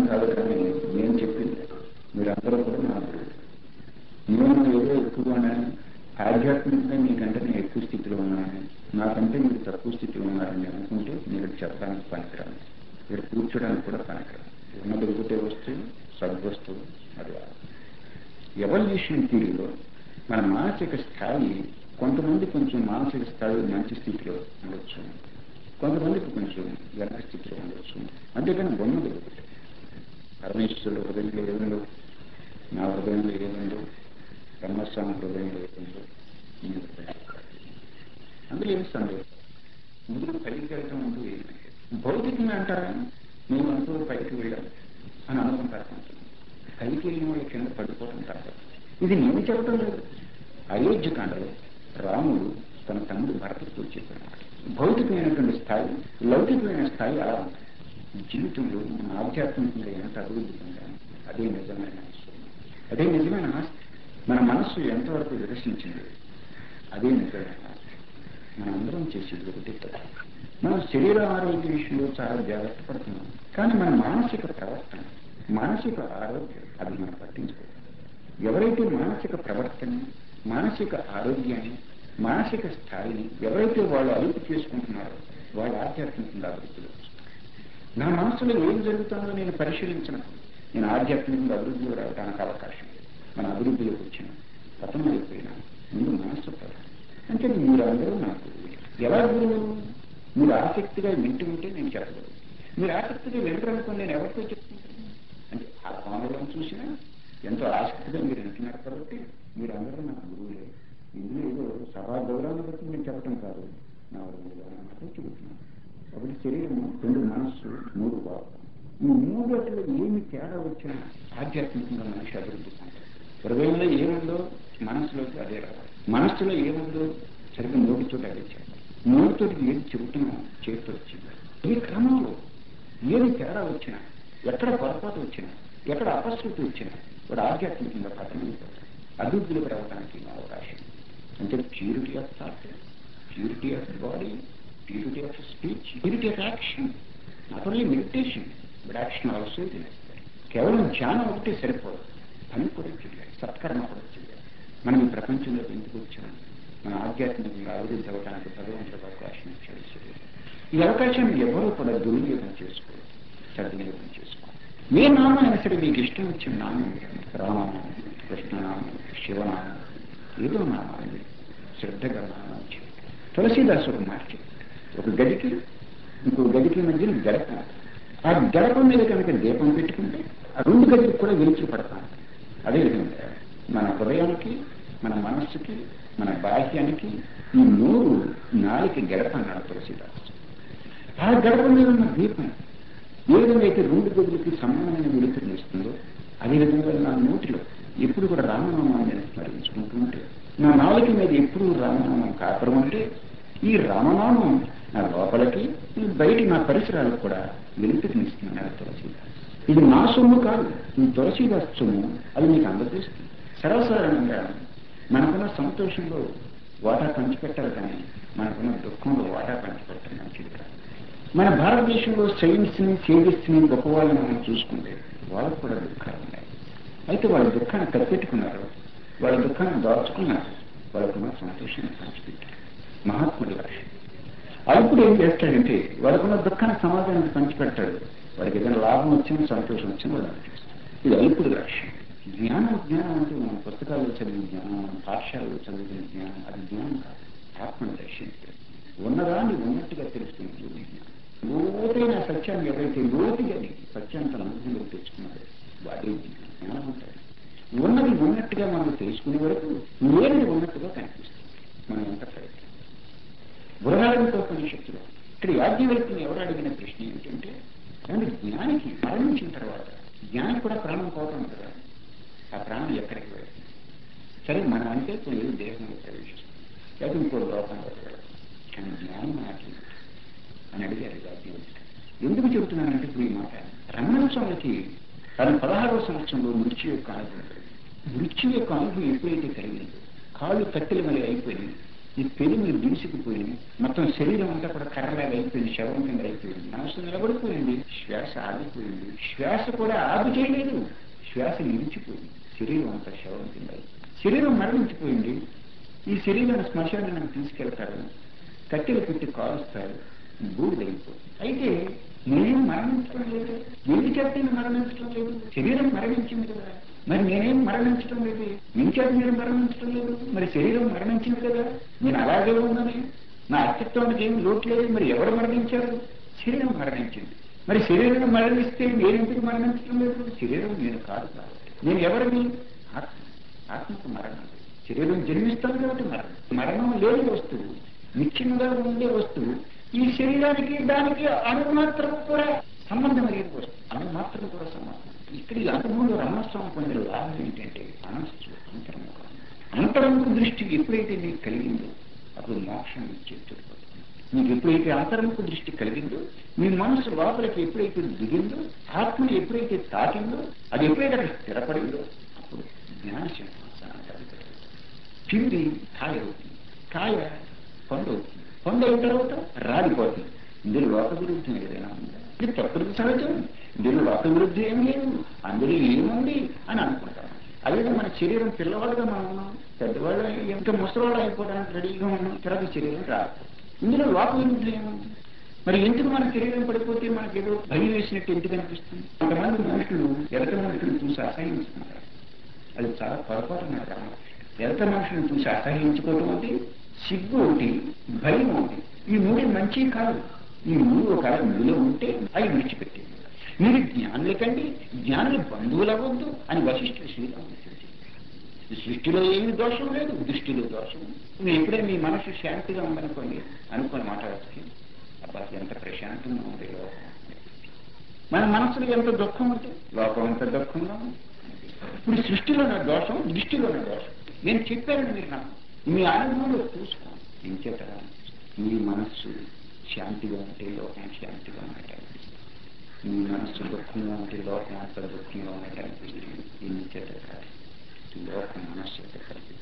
కాదు కానీ నేను చెప్పింది మీరందరూ కూడా నా గురువు నేను ఏదో ఎక్కువ ఉన్నాను ఆధ్యాత్మికంగా మీకంటే నేను ఎక్కువ స్థితిలో ఉన్నాను నాకంటే మీరు తక్కువ స్థితిలో ఉన్నారని అనుకుంటే మీరు చెప్పడానికి పనికిరాను మీరు కూర్చోడానికి కూడా పనికిరాను ఉన్న దొరికితే వస్తువు సద్వస్తువు అది ఎవల్యూషన్ థియరీలో మన మానసిక స్థాయి కొంతమంది కొంచెం మానసిక స్థాయి మంచి స్థితిలో ఉండొచ్చు కొంతమందికి కొంచెం వెనక స్థితిలో ఉండొచ్చు అంతేకాని ఉన్నది ఒకటి పరమేశ్వరుడు హృదయంలో ఏముందో నా హృదయంలో ఏముందో బ్రహ్మస్వామి హృదయంలో ఏముందో ఈ హృదయం అందులో ఏమి సందేహం ముందు పైకి వెళ్ళటం అంటూ ఏమి లేదు. భౌతికంగా అంటారా మేము అంటూ పైకి వెళ్ళాం అని అనుకుంటారు కొంచెం పైకి వెళ్ళిన వాళ్ళు కింద పడిపోవడం తప్ప ఇది నేను చెప్పడం లేదు అయోధ్యకాండలో రాముడు తన తమ్ముడు భరతతో చెప్పిన మాట భౌతికమైనటువంటి స్థాయి లౌకికమైన స్థాయి అలా ఉంటుంది జీవితంలో మన ఆధ్యాత్మికంగా ఎంత అభివృద్ధి పొందాము అదే నిజమైన మనస్సు అదే నిజమైన ఆస్తి మన మనస్సు ఎంతవరకు వికసించింది అదే నిజమైన ఆస్తి మనం అందరం చేసేది ఒకటి తప్పు మనం శరీర ఆరోగ్య విషయంలో చాలా జాగ్రత్త పడుతున్నాం కానీ మన మానసిక ప్రవర్తన మానసిక ఆరోగ్యం అది మనం పట్టించుకోవాలి ఎవరైతే మానసిక ప్రవర్తన మానసిక ఆరోగ్యాన్ని మానసిక స్థాయిని ఎవరైతే వాళ్ళు అదుపు చేసుకుంటున్నారో వాళ్ళు ఆధ్యాత్మికంగా అభివృద్ధిలో వస్తారు. నా మనసులో ఏం జరుగుతుందో నేను పరిశీలించినప్పుడు నేను ఆధ్యాత్మికంగా అభివృద్ధిలో రావడానికి అవకాశం లేదు మన అభివృద్ధిలోకి వచ్చిన పతనం అయిపోయినా ముందు మనస్సు ప్రధానం అంటే మీరు అందరూ నాకు ఎలా గురువు మీరు ఆసక్తిగా వింటూ ఉంటే నేను చెప్పగలను మీరు ఆసక్తిగా వింటారనుకుని నేను ఎవరితో చెప్తుంటాను అంటే ఆ కోణంలో చూసినా ఎంతో ఆసక్తిగా మీరు వింటున్నారు కాబట్టి మీరు అందరూ నాకు గురువులే ఇందులో ఏదో సభా గౌరవాన్ని బట్టి నేను చెప్పడం కాదు నా వరకు మాత్రం చెబుతున్నాను ఒకటి శరీరము రెండు మనస్సు మూడు భావం ఈ మూడట్లో ఏమి తేడా వచ్చినా ఆధ్యాత్మికంగా మనిషి అభివృద్ధి పొందాలి హృదయంలో ఏముందో మనస్సులోకి అదే రావాలి మనస్సులో ఏముందో సరిగ్గా నోటి చోట అదే చెప్పాలి నోటితోటి ఏది చెబుతున్నాం చేతితో వచ్చింది ఈ క్రమంలో ఏది తేడా వచ్చినా ఎక్కడ పొరపాటు వచ్చినా ఎక్కడ అపశృతి వచ్చినా వాడు ఆధ్యాత్మికంగా పతనమైపోతాడు అభివృద్ధిలోకి రావడానికి అవకాశం అంటే purity of thought purity of body purity of speech purity of action not only meditation but action also ఇది కేవలం ధ్యానం ఒకటే సరిపోదు పని కూడా చేయాలి సత్కర్మ కూడా చేయాలి మనం ఈ ప్రపంచంలో ఎందుకు వచ్చాం మన ఆధ్యాత్మికంగా అభివృద్ధి అవ్వడానికి భగవంతుడు అవకాశం ఇచ్చాడు శరీరం. ఈ అవకాశాన్ని ఎవరూ కూడా దుర్వినియోగం చేసుకోరు సద్వినియోగం చేసుకోరు ఏ నామం అయినా సరే మీకు ఇష్టం వచ్చిన నామం రామనామం కృష్ణనామం శివనామం ఏదో నామాన్ని శ్రద్ధగా నామం చేయాలి తులసీదాసు ఒక మాట చెప్పాడు. ఒక గదికి ఇంకో గదికి మధ్యన గడప ఆ గడప మీద కనుక దీపం పెట్టుకుంటే ఆ రెండు గదికి కూడా వెలుతురు పడతాం అదేవిధంగా మన హృదయానికి మన మనస్సుకి మన బాహ్యానికి ఈ నోరు నాలుగు గడప అన్నాడు తులసీదాసు ఆ గడప మీద ఉన్న దీపం ఏ విధంగా అయితే రెండు గదులకి సమానమైన వెలుతురుని ఇస్తుందో అదేవిధంగా నా నోటిలో ఎప్పుడు కూడా రామనామాన్ని నేను స్మరించుకుంటూ ఉంటే నా నాలుగు మీద ఎప్పుడు రామనామం కాపురం అంటే ఈ రామనామం నా లోపలికి ఈ బయట నా పరిసరాలకు కూడా వెలుతురునిస్తున్నాడు తులసీదాస్ ఇది నా సొమ్ము కాదు ఈ తులసీదాస్ సొమ్ము అది మీకు అందజేస్తుంది సర్వసాధారణంగా మనకున్న సంతోషంలో వాటా పంచిపెట్టాలి కానీ మనకున్న దుఃఖంలో వాటా పంచిపెట్టడం మంచిది కాదు మన భారతదేశంలో సైన్స్ని సేవిస్ని గొప్పవాళ్ళని మనం చూసుకుంటే వాళ్ళకు కూడా దుఃఖాలు ఉన్నాయి అయితే వాళ్ళ దుఃఖాన్ని కప్పెట్టుకున్నారు వాళ్ళ దుఃఖాన్ని దాచుకున్నారు వాళ్ళకున్న సంతోషాన్ని పంచిపెట్టారు మహాత్ముడి లక్ష్యం అల్పుడు ఏం చేస్తాడంటే వాళ్ళకున్న దుఃఖాన్ని సమాజానికి పంచిపెడతాడు వాడికి ఏదైనా లాభం వచ్చినా సంతోషం వచ్చినా వాళ్ళు అనిపిస్తుంది ఇది అల్పుడి లక్ష్యం జ్ఞానం జ్ఞానం అంటే మనం పుస్తకాల్లో చదివిన జ్ఞానం మనం పాఠశాలలో చదివిన జ్ఞానం అది జ్ఞానం కాదు ఆత్మను దర్శించడం ఉన్నదాన్ని ఉన్నట్టుగా తెలుసుకునే జ్ఞానం లోతైన సత్యాన్ని ఎవరైతే లోతుగా సత్యాన్ని తన అనుభవంలోకి తెచ్చుకున్నారో వాడే జ్ఞానం జ్ఞానం అంటారు ఉన్నది ఉన్నట్టుగా మనం తెలుసుకునే వరకు లేనిది ఉన్నట్టుగా కనిపిస్తుంది మనం ఎంత ప్రయత్నం బురహారంతో ఉపనిషత్తులో ఇక్కడ యాజ్ఞవల్కుని ఎవరు అడిగిన ప్రశ్న ఏమిటంటే కానీ జ్ఞానికి మరణించిన తర్వాత జ్ఞానికి కూడా ప్రాణం పోతాం కదా ఆ ప్రాణం ఎక్కడికి వెళ్తుంది సరే మనం అంటే కొన్ని దేహంలో ప్రవేశిస్తుంది లేదా ఇంకో లోకంలో వెళ్తాం కానీ జ్ఞానం నాకు అని అడిగారు యాజ్ఞవల్కి ఎందుకు చెబుతున్నానంటే ఇప్పుడు ఈ మాట రమణ స్వామికి తన పదహారవ సంవత్సరంలో మృత్యు యొక్క అనుభవం కలిగింది. మృత్యు యొక్క అనుభవం ఎప్పుడైతే కలిగిందో కాళ్ళు కట్టెల మళ్ళీ అయిపోయి ఈ పెరుగు బిగుసుకుపోయింది మొత్తం శరీరం అంతా కూడా కర్రలాగా అయిపోయింది శవం కింద అయిపోయింది మనసు నిలబడిపోయింది శ్వాస ఆగిపోయింది శ్వాస కూడా ఆగు చేయలేదు శ్వాస నిలిచిపోయింది శరీరం అంతా శవం కింద అయిపోయింది. శరీరం మరణించిపోయింది ఈ శరీరాన్ని శ్మశానానికి తీసుకెళ్తారు కట్టెలు పెట్టి కాలుస్తారు బూడిదైపోతుంది అయితే నేనేం మరణించడం లేదు ఎందుచేత నేను మరణించడం లేదు శరీరం మరణించింది కదా మరి నేనేం మరణించడం లేదు ఇంచేత మీరు మరణించడం లేదు మరి శరీరం మరణించింది కదా నేను అలాగే ఉన్నది నా అస్తిత్వానికి ఏం లోటు లేదు మరి ఎవరు మరణించారు శరీరం మరణించింది మరి శరీరం మరణిస్తే నేను ఎందుకు మరణించడం లేదు శరీరం నేను కాదు కాబట్టి నేను ఎవరిని ఆత్మ ఆత్మకు మరణం లేదు. శరీరం జన్మిస్తాను కాబట్టి మరణం మరణం లేని వస్తువు నిత్యంగా ఉండే వస్తువు ఈ శరీరానికి దానికి అణుమాత్రం కూడా సంబంధం లేని వస్తువు అణుమాత్రం కూడా సంబంధం ఇక్కడ ఈ అనుభవంలో రమణస్వామి పొందిన లాభం ఏంటంటే మనస్సు అంతర్ముఖం అంతర్ముఖ దృష్టి ఎప్పుడైతే నీకు కలిగిందో అప్పుడు మోక్షం ఇచ్చేస్తుంది మీకు ఎప్పుడైతే అంతర్ముఖ దృష్టి కలిగిందో మీ మనసు లోపలికి ఎప్పుడైతే దిగిందో ఆత్మని ఎప్పుడైతే తాకిందో అది ఎప్పుడైతే అక్కడ స్థిరపడిందో అప్పుడు జ్ఞానశంకరం పిండి కాయ అవుతుంది కాయ పండు అవుతుంది పండు అయిన తర్వాత రాలిపోతుంది ఇందులో లోక విరుద్ధం ఏదైనా ఉందా ఇది ప్రకృతి సహజం ఇందులో లోక విరుద్ధం ఏం లేదు అందులో ఏముంది అని అనుకుంటాం అదే మన శరీరం పిల్లవాడుగా మనం ఉన్నాం పెద్దవాళ్ళు ఇంకా ముసలివాళ్ళు అయిపోవడానికి రెడీగా ఉన్నాం తర్వాత శరీరం రాదు ఇందులో లోక విరుద్ధం ఏముంది మరి ఎందుకు మన శరీరం పడిపోతే మనకి ఏదో భయం వేసినట్టు ఎందుకు అనిపిస్తుంది కొంతమంది మనుషులు ఎదట మనుషులు చూసి అసహించుకుంటారు అది చాలా పొరపాటు నా గ్రామం ఎదట మనుషులను చూసి అసహించుకోవటం ఒకటి సిగ్గు ఒకటి భయం ఒకటి ఈ మూడు మంచి కాదు ఈ మూడు ఒక మీలో ఉంటే అవి విడిచిపెట్టేది మీరు జ్ఞానుల కండి జ్ఞానులు బంధువులు అవ్వద్దు అని వశిష్ఠుడు శ్రీరాముడు ఈ సృష్టిలో ఏమి దోషం లేదు దృష్టిలో దోషం మీరు ఎప్పుడే మీ మనసు శాంతిగా ఉందనుకోండి అనుకుని మాట్లాడచ్చు అబ్బా ఎంత ప్రశాంతంగా ఉంది లోకం మన మనసులో ఎంత దుఃఖం ఉంటే లోకం ఎంత దుఃఖంగా ఉంది ఇప్పుడు సృష్టిలో నా దోషం దృష్టిలో నా దోషం నేను చెప్పాను మీరు నాకు మీ అనుభవంలో చూసుకోండి ఏం చేతరా మీ మనస్సు శాంతిగా ఉంటే లోకం శాంతిగా ఉన్నట్టు అనిపిస్తుంది మీ మనస్సు దుఃఖంగా ఉంటే లోకం అంత దుఃఖంగా ఉన్నట్టు అనిపిస్తుంది ఏం చేత కాదు ఈ లోకం మనస్సు యొక్క కల్పితం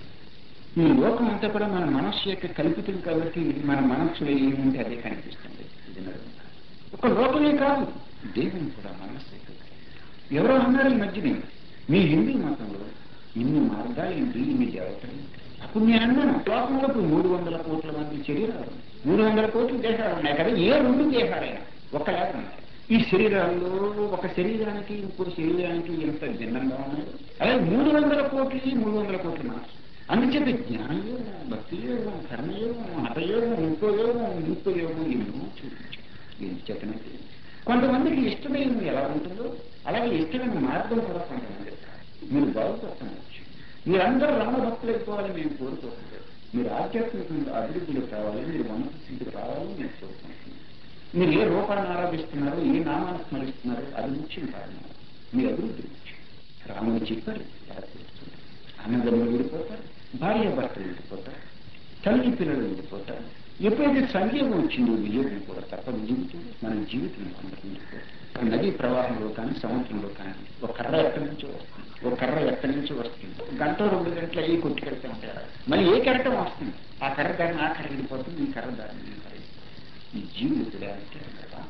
ఈ లోకం అంతా కూడా మన మనస్సు యొక్క కల్పితం కాబట్టి మన మనస్సులో ఏముంటే అదే కనిపిస్తుంది ఇది నిజం. ఒక లోకమే కాదు దేవుని కూడా మనస్సు యొక్క కల్పితం. ఎవరో అన్నారు ఈ మధ్యనే మీ హిందూ మతంలో ఇన్ని మార్గాలు ఏంటి ఇన్ని దేవతలు ఏంటి? అప్పుడు నేను అన్నాను లోకంలో ఇప్పుడు మూడు వందల కోట్ల మంది శరీరాలు మూడు వందల కోట్ల దేహాలు ఉన్నాయి కదా ఏ రెండు దేహాలైనా ఒకలాగా ఉన్నాయి ఈ శరీరాల్లో ఒక శరీరానికి ఇంకో శరీరానికి ఎంత భిన్నంగా ఉన్నాయి అలాగే మూడు వందల కోట్లకి మూడు వందల కోట్ల మనసు అందుచేత జ్ఞానయోగం భక్తి యోగం కర్మయోగం హఠయోగం ఇంకో యోగం ఇంకో యోగం ఎన్నో చూపించాం ఏం చేతనైతే కొంతమందికి ఇష్టమైన ఎలా ఉంటుందో అలాగే ఇష్టమైన మార్గం కూడా కొంతమంది మీరు బాగుపడుతున్నారు మీరందరూ రమణ భక్తులు అయిపోవాలని మేము కోరుకోవట్లేదు మీరు ఆధ్యాత్మికంగా అభివృద్ధిలో కావాలి మీరు మనసు స్థితికి రావాలని నేను కోరుకుంటున్నాను మీరు ఏ రూపాన్ని ఆరాధిస్తున్నారో ఏ నామాన్ని స్మరిస్తున్నారో అది ముఖ్యం కాదు మీ అభివృద్ధి ముఖ్యం రాముడు చెప్పారు ఎలా చేస్తుంది అన్నదమ్ములు విడిపోతారు భార్య భర్తలు విడిపోతారు తల్లి పిల్లలు విడిపోతారు ఎప్పుడైతే సంయోగం వచ్చిందో వియోగం కూడా తప్పదు జీవితం మన జీవితం అందరం విడిపోతుంది నదీ ప్రవాహంలో కానీ సముద్రంలో కానీ ఒక కర్ర ఎక్కడి నుంచి వస్తుంది ఒక కర్ర ఎక్కడి నుంచి వస్తుంది గంట రెండు గంటల ఏ కొట్టుకెళ్తే ఉంటారు మళ్ళీ ఏ కెరటం వస్తుంది ఆ కర్ర దారిని ఆ కర్ర వెళ్ళిపోతుంది ఈ కర్ర దారిని ఈ కర్ర వెళ్ళిపోతుంది. ఈ జీవులు కూడా అంతే అన్నమాట.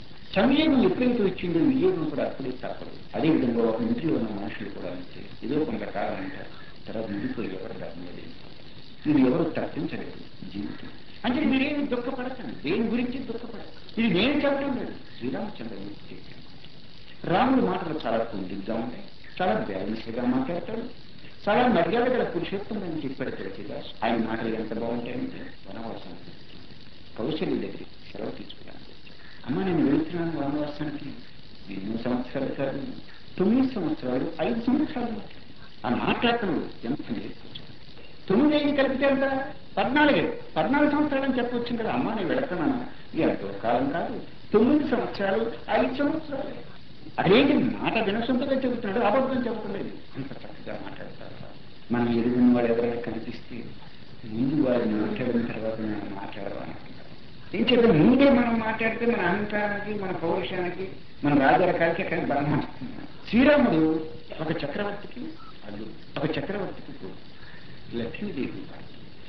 సంయోగం ఎప్పుడైతే వచ్చిందో వియోగం కూడా అప్పుడే తప్పదు అదేవిధంగా ఒక ఇంటిలో ఉన్న మనుషులు కూడా అంతే ఏదో కొంతకాలం అంటారు తర్వాత విడిపోయి ఎవరు దాని మీద ఇది ఎవరు తప్పించలేదు జీవితం అంటే మీరేమి దుఃఖపడకండి దేని గురించి దుఃఖపడదు ఇది నేను చెప్పడం లేదు శ్రీరామచంద్రమూర్తి చెప్పాను రాముడి మాటలు చాలా పొందిగ్గా ఉంటాయి చాలా బ్యాలెన్స్గా మాట్లాడతాడు చాలా మర్యాద గల పురుషోత్తం అని చెప్పాడు తులసిదాస్ ఆయన మాటలు ఎంత బాగుంటాయంటే వనవాసం కౌశల్య దగ్గర సెలవు తీసుకున్నాను అమ్మ నేను వెళ్తున్నాను వనవాసానికి ఎన్నో సంవత్సరాలు కాదు తొమ్మిది సంవత్సరాలు ఐదు సంవత్సరాలు ఆ మాట్లాడటంలో ఎంత నేర్పించాను తొమ్మిది ఐదు కలిపితే ఎంత పద్నాలుగే పద్నాలుగు సంవత్సరాలు అని చెప్పొచ్చు కదా అమ్మ నేను వెళుతున్నాను ఎంతో కాలం కాదు తొమ్మిది సంవత్సరాలు ఐదు సంవత్సరాలు అదేంటి మాట వినసొంతగా చెబుతున్నాడు అబద్ధం చెప్పలేదు అంత చక్కగా మాట్లాడతారు మనం ఎదుగున్న వాడు ఎవరైనా కనిపిస్తే ముందు వాడు మాట్లాడిన తర్వాత మనం మాట్లాడవాలనుకుంటారు ఏం చేద్దాం ముందే మనం మాట్లాడితే మన అహంకారానికి మన పౌరుషానికి మన రాజరకాలకి అక్కడ బలం వస్తుంది శ్రీరాముడు ఒక చక్రవర్తికి అల్లుడు ఒక చక్రవర్తికి కొడుకు. లక్ష్మీదేవి భార్య.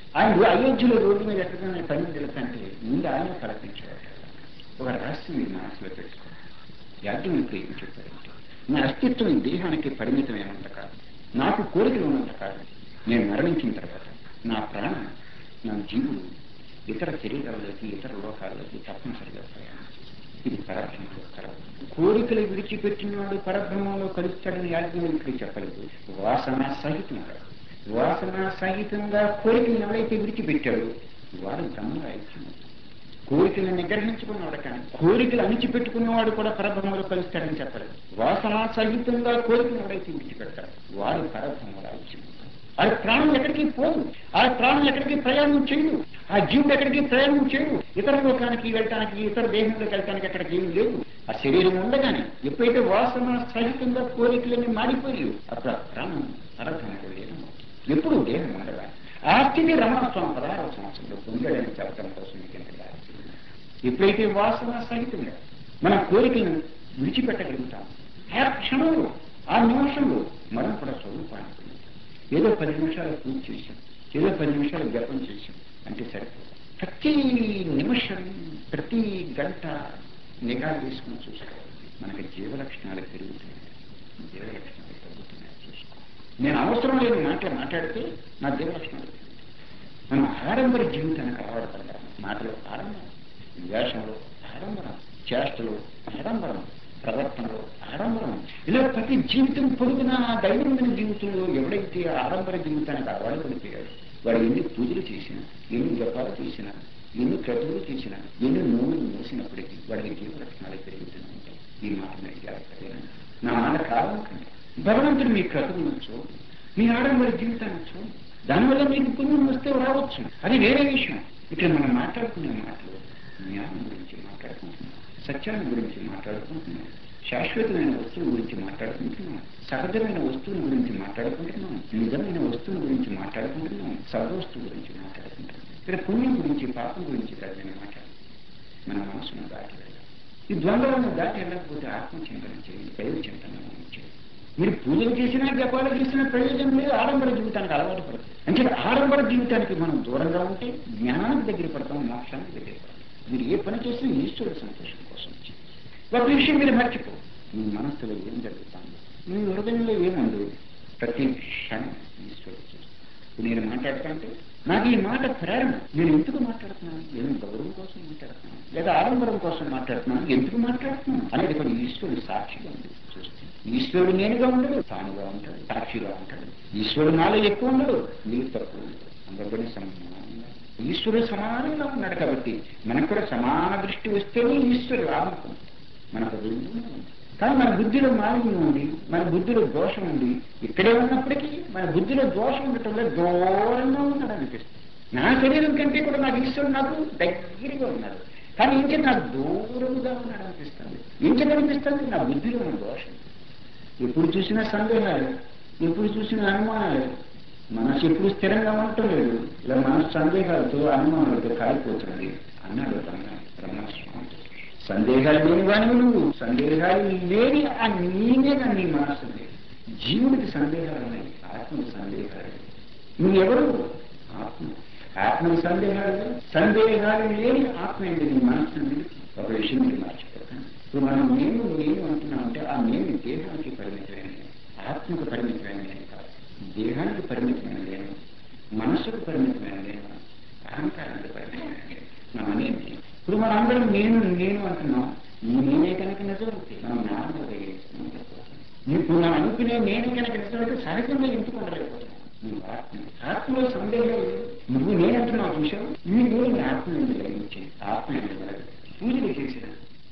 ఆయన అయోధ్యలో రోడ్డు మీద ఎక్కడికైనా పని వెళ్తాంటే ముందు ఆయన కల్పించేవాడు ఒక రహస్యం మీరు మనసులో పెట్టుకోండి యాజ్ఞవల్కి ఏం చెప్పారంటే నా అస్తిత్వం ఈ దేహానికి పరిమితమైనంత కాదు నాకు కోరికలు ఉన్నంత కాదు నేను మరణించిన తర్వాత నా ప్రాణం నా జీవుడు ఇతర శరీరాల్లోకి ఇతర లోకాల్లోకి తప్పనిసరిగా ప్రయాణం ఇది పరబ్రహ్మ కలవు కోరికలు విడిచిపెట్టినవాడు పరబ్రహ్మంలో కలుస్తాడని యాజ్ఞవల్కి చెప్పలేదు వాసన సహితంగా వాసన సహితంగా కోరికలను ఎవరైతే విడిచిపెట్టాడో వాడు బ్రహ్మగా ఇచ్చినట్టు కోరికలను నిగ్రహించుకున్నవాడు కానీ కోరికలు అణిచిపెట్టుకున్నవాడు కూడా పరబ్రహ్మలో కలుస్తాడని చెప్పలేదు వాసన సహితంగా కోరికలు ఎవరైతే విడిచిపెడతాడు వాడు పరబ్రహ్మలో ఇచ్చినట్టు ఆ ప్రాణం ఎక్కడికి పోదు ఆ ప్రాణం ఎక్కడికి ప్రయాణం చేయదు ఆ జీవుడు ఎక్కడికి ప్రయాణం చేయడు ఇతర లోకానికి వెళ్ళటానికి ఇతర దేహంలోకి వెళ్ళటానికి అక్కడికి ఏమి లేదు ఆ శరీరం ఉండగానే ఎప్పుడైతే వాసన సహితంగా కోరికలన్నీ మాడిపోయి అప్పుడు ఆ ప్రాణం పరబ్రహ్మలో లేదు ఎప్పుడు దేహం ఉండగా ఆ స్థితి రమణస్వామి పదహారవ సంవత్సరంలో పొందాడని చెప్పడం కోసం మీకు ఎంత ఆశ్చర్యం. ఎప్పుడైతే వాసన సహితంగా మన కోరికలను విడిచిపెట్టగలుగుతాం ఆ క్షణంలో ఆ నిమిషంలో మనం కూడా స్వరూపాన్ని పొందుతాం. ఏదో పది నిమిషాలు పూజ చేశాం ఏదో పది నిమిషాలు జపం చేశాం అంటే సరిపోదు ప్రతి నిమిషం ప్రతి గంట నిఘా వేసుకుని చూసుకోవాలి మనకి జీవలక్షణాలు పెరుగుతున్నాయి జీవలక్షణాలు తగ్గుతున్నాయి చూసుకోవాలి నేను అవసరం లేని మాటలు మాట్లాడితే నా జీవలక్షణాలు పెరుగుతాయి. మనం ఆడంబర జీవితానికి అలవాటు పడ్డాము మాటలు ఆడంబరం వేషంలో ఆడంబరం చేష్టలో ఆడంబరం ప్రవర్తనలో ఆడంబరం ఇలా ప్రతి జీవితం పొడుగున ఆ దైనందిన జీవితంలో ఎవడైతే ఆడంబర జీవితానికి అలవాటు పడిపోయాడు వాడు ఎన్ని పూజలు చేసినా ఎన్ని జపాలు చేసినా ఎన్ని క్రతువులు చేసినా ఎన్ని నూనెలు మోసినప్పటికీ వాడికి జీవ లక్షణాలు పెరుగుతూనే ఉంటాయి ఈ మాట మీరు జాగ్రత్తగా నా మాట కావాలంటే భగవంతుడు మీ క్రతువులను చూడు మీ ఆడంబర జీవితాన్ని చూడు దానివల్ల మీకు పుణ్యం వస్తే రావచ్చు అది వేరే విషయం ఇక్కడ మనం మాట్లాడుకునే మాటలు జ్ఞానం గురించి మాట్లాడుకుంటున్నాం సత్యాన్ని గురించి మాట్లాడుకుంటున్నాం శాశ్వతమైన వస్తువుల గురించి మాట్లాడుకుంటున్నాం సహజమైన వస్తువుల గురించి మాట్లాడుకుంటున్నాం నిజమైన వస్తువుల గురించి మాట్లాడుకుంటున్నాం సర్వవస్తువు గురించి మాట్లాడుకుంటున్నాం ఇక్కడ పుణ్యం గురించి పాపం గురించి కాదు నేను మాట్లాడు మన మనసును దాటి వెళ్ళాలి ఈ ద్వంద్వాలను దాటి వెళ్ళకపోతే ఆత్మచింతన చేయండి దైవ చింతన చేయండి మీరు పూజలు చేసినా జపాలు చేసినా ప్రయోజనం లేదు ఆడంబర జీవితానికి అలవాటు పడతాం అంటే ఆడంబర జీవితానికి మనం దూరంగా ఉంటే జ్ఞానానికి దగ్గర పడతాం మోక్షానికి దగ్గర పడతాం మీరు ఏ పని చేసినా ఈశ్వరుడు సంతోషం కోసం చేయండి. ఒక విషయం మీరు మర్చిపో మీ మనస్సులో ఏం జరుగుతుంది మీ హృదయంలో ఏముంది ప్రతి క్షణం ఈశ్వరుడు చూస్తాడు ఇప్పుడు నేను మాట్లాడుతుంటే నాకు ఈ మాట ప్రేరణ నేను ఎందుకు మాట్లాడుతున్నాను నేను గౌరవం కోసం మాట్లాడుతున్నాను లేదా ఆడంబరం కోసం మాట్లాడుతున్నాను ఎందుకు మాట్లాడుతున్నాను అనేది కూడా ఈశ్వరుడు సాక్షిగా ఉంది చూస్తే ఈశ్వరుడు నేనుగా ఉండడు తానుగా ఉంటాడు సాక్షిగా ఉంటాడు ఈశ్వరుడు నాలో ఎక్కువ ఉండడు మీరు తక్కువ ఉండడు అందరికీ సమానంగా ఈశ్వరుడు సమానంగా ఉన్నాడు కాబట్టి మనకు కూడా సమాన దృష్టి వస్తేనే ఈశ్వరుడు ఆత్మ మన హృదయంలో ఉంది. కానీ మన బుద్ధిలో మాలిన్యం ఉంది మన బుద్ధిలో దోషం ఉంది ఇక్కడే ఉన్నప్పటికీ మన బుద్ధిలో దోషం ఉండటం వల్ల దూరంగా ఉన్నాడు అనిపిస్తుంది నా శరీరం కంటే కూడా నాకు ఈశ్వరుడు నాకు దగ్గరగా ఉన్నాడు కానీ ఇంకే నాకు దూరముగా ఉన్నాడు అనిపిస్తుంది ఇంకే అనిపిస్తుంది నా బుద్ధిలో ఉన్న దోషం ఎప్పుడు చూసినా సందేహాలు ఎప్పుడు చూసినా అనుమానాలు మనసు ఎప్పుడు స్థిరంగా ఉండటం లేదు ఇలా మనసు సందేహాలతో అనుమానాలతో కాలిపోతుంది అన్నాడు బ్రహ్మ బ్రహ్మస్వామి సందేహాలు లేని వాడివి నువ్వు సందేహాలు లేని ఆ నీనే నీ మనసు ఉంది. జీవుడికి సందేహాలు ఉన్నాయి ఆత్మకి సందేహాలు లేవు. నువ్వెవరు ఆత్మ ఆత్మకి సందేహాలు లేవు. సందేహాలు లేని ఆత్మ ఏంటి నీ మనసు ఉంది. ఒక విషయం మీరు మర్చిపోతాను ఇప్పుడు మనం నేను నేను అంటున్నామంటే ఆ నేను దేహానికి పరిమితమైనది ఆత్మకు పరిమితమైనది కాదు దేహానికి పరిమితమైన నేను మనస్సుకు పరిమితమైన నేను అహంకారానికి పరిమితమైన నేను నా అనేది ఇప్పుడు మనందరం నేను నేను అంటున్నాం ఈ నేనే కనుక నిజమైతే మనం నార్మల్గా చేసుకుంటాం ఇప్పుడు మనం అనుకునే నేను కనుక నిజమైతే సహజంగా ఎందుకు ఉండలేకపోతున్నాం నువ్వు ఆత్మ ఆత్మలో సందేహం లేదు. నువ్వు నేనంటున్నావు చూసావు ఈ నేను నీ ఆత్మ నుండి గ్రహించి ఆత్మ నుండి గ్రహించి. పూజలు చేసిన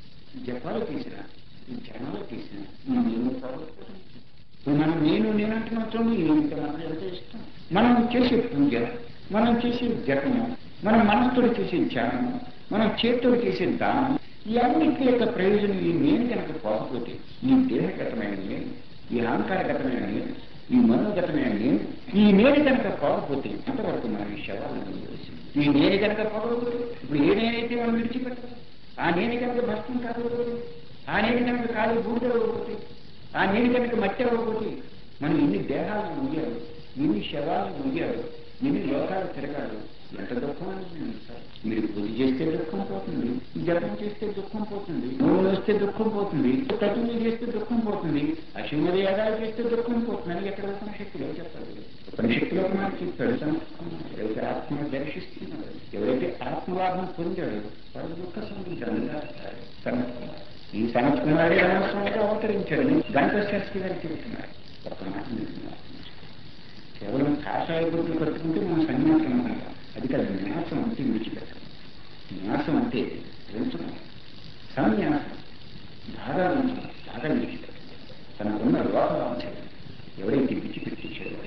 జపాలు చేసిన జనాలు చేసిన ఈ నేను పోగొట్టుకోవడం. ఇప్పుడు మనం నేను నేను అంటున్నాం చూడండి ఇంకా మనకు ఎంత ఇష్టం మనం చేసే పూజ మనం చేసే జపము మనం మనసుతో చేసే ధ్యానం మనం చేతితో చేసే దానం ఈ అన్నింటి యొక్క ప్రయోజనం ఈ నేను కనుక పోకపోతే ఈ దేహగతమైన నేను ఈ అహంకారగతమైన నేను ఈ మనోగతమైన నేను ఈ నేను కనుక పోకపోతే అంతవరకు మనం ఈ శవాలను వదిలేసి ఈ నేను కనుక పోకపోతే ఇప్పుడు ఏ నేనైతే మనం విడిచిపెట్టాలి ఆ నేను కనుక భస్మం కాకపోతే ఆ నేను కనుక కాలు బూడిదవ్వకపోతే ఆ నేను కనుక మట్టి అవ్వకపోతే మనం ఎన్ని దేహాలను ముయ్యాలి ఎన్ని శవాలను ముయ్యాలి ఎన్ని లోకాలు తిరగాలి ఎంత దుఃఖం అనిపిస్తుంది సార్ మీరు పూజ చేస్తే దుఃఖం పోతుంది జపం చేస్తే దుఃఖం పోతుంది నూనె వస్తే దుఃఖం పోతుంది కటుని చేస్తే దుఃఖం పోతుంది అశ్వమరి యాగాలు చేస్తే దుఃఖం పోతుంది అని ఎక్కడ ఉపనిషత్తులో చెప్పాలి ఉపనిషత్తులో మనకి చెప్తాడు సంస్కృతం ఎవరైతే ఆత్మ దర్శిస్తున్నాడు ఎవరైతే ఆత్మలాభం పొందాడు వాడు దుఃఖ సంబంధించాడు ఈ సనత్ కుమారే రామస్వామిగా అవతరించాడు గంట శాస్త్రి గారు చెబుతున్నారు ఒక మాట మీరు కేవలం కాషాయ గుర్తులు కట్టుకుంటే మనం సన్యాసం అంటాం అది కాదు న్యాసం అంటే విడిచిపెట్టడం న్యాసం అంటే పెంచడం సన్యాసం బాగా ఉంచడం బాగా విడిచిపెట్టడం తనకున్న లోపల ఎవరైతే విడిచిపెట్టేసాడో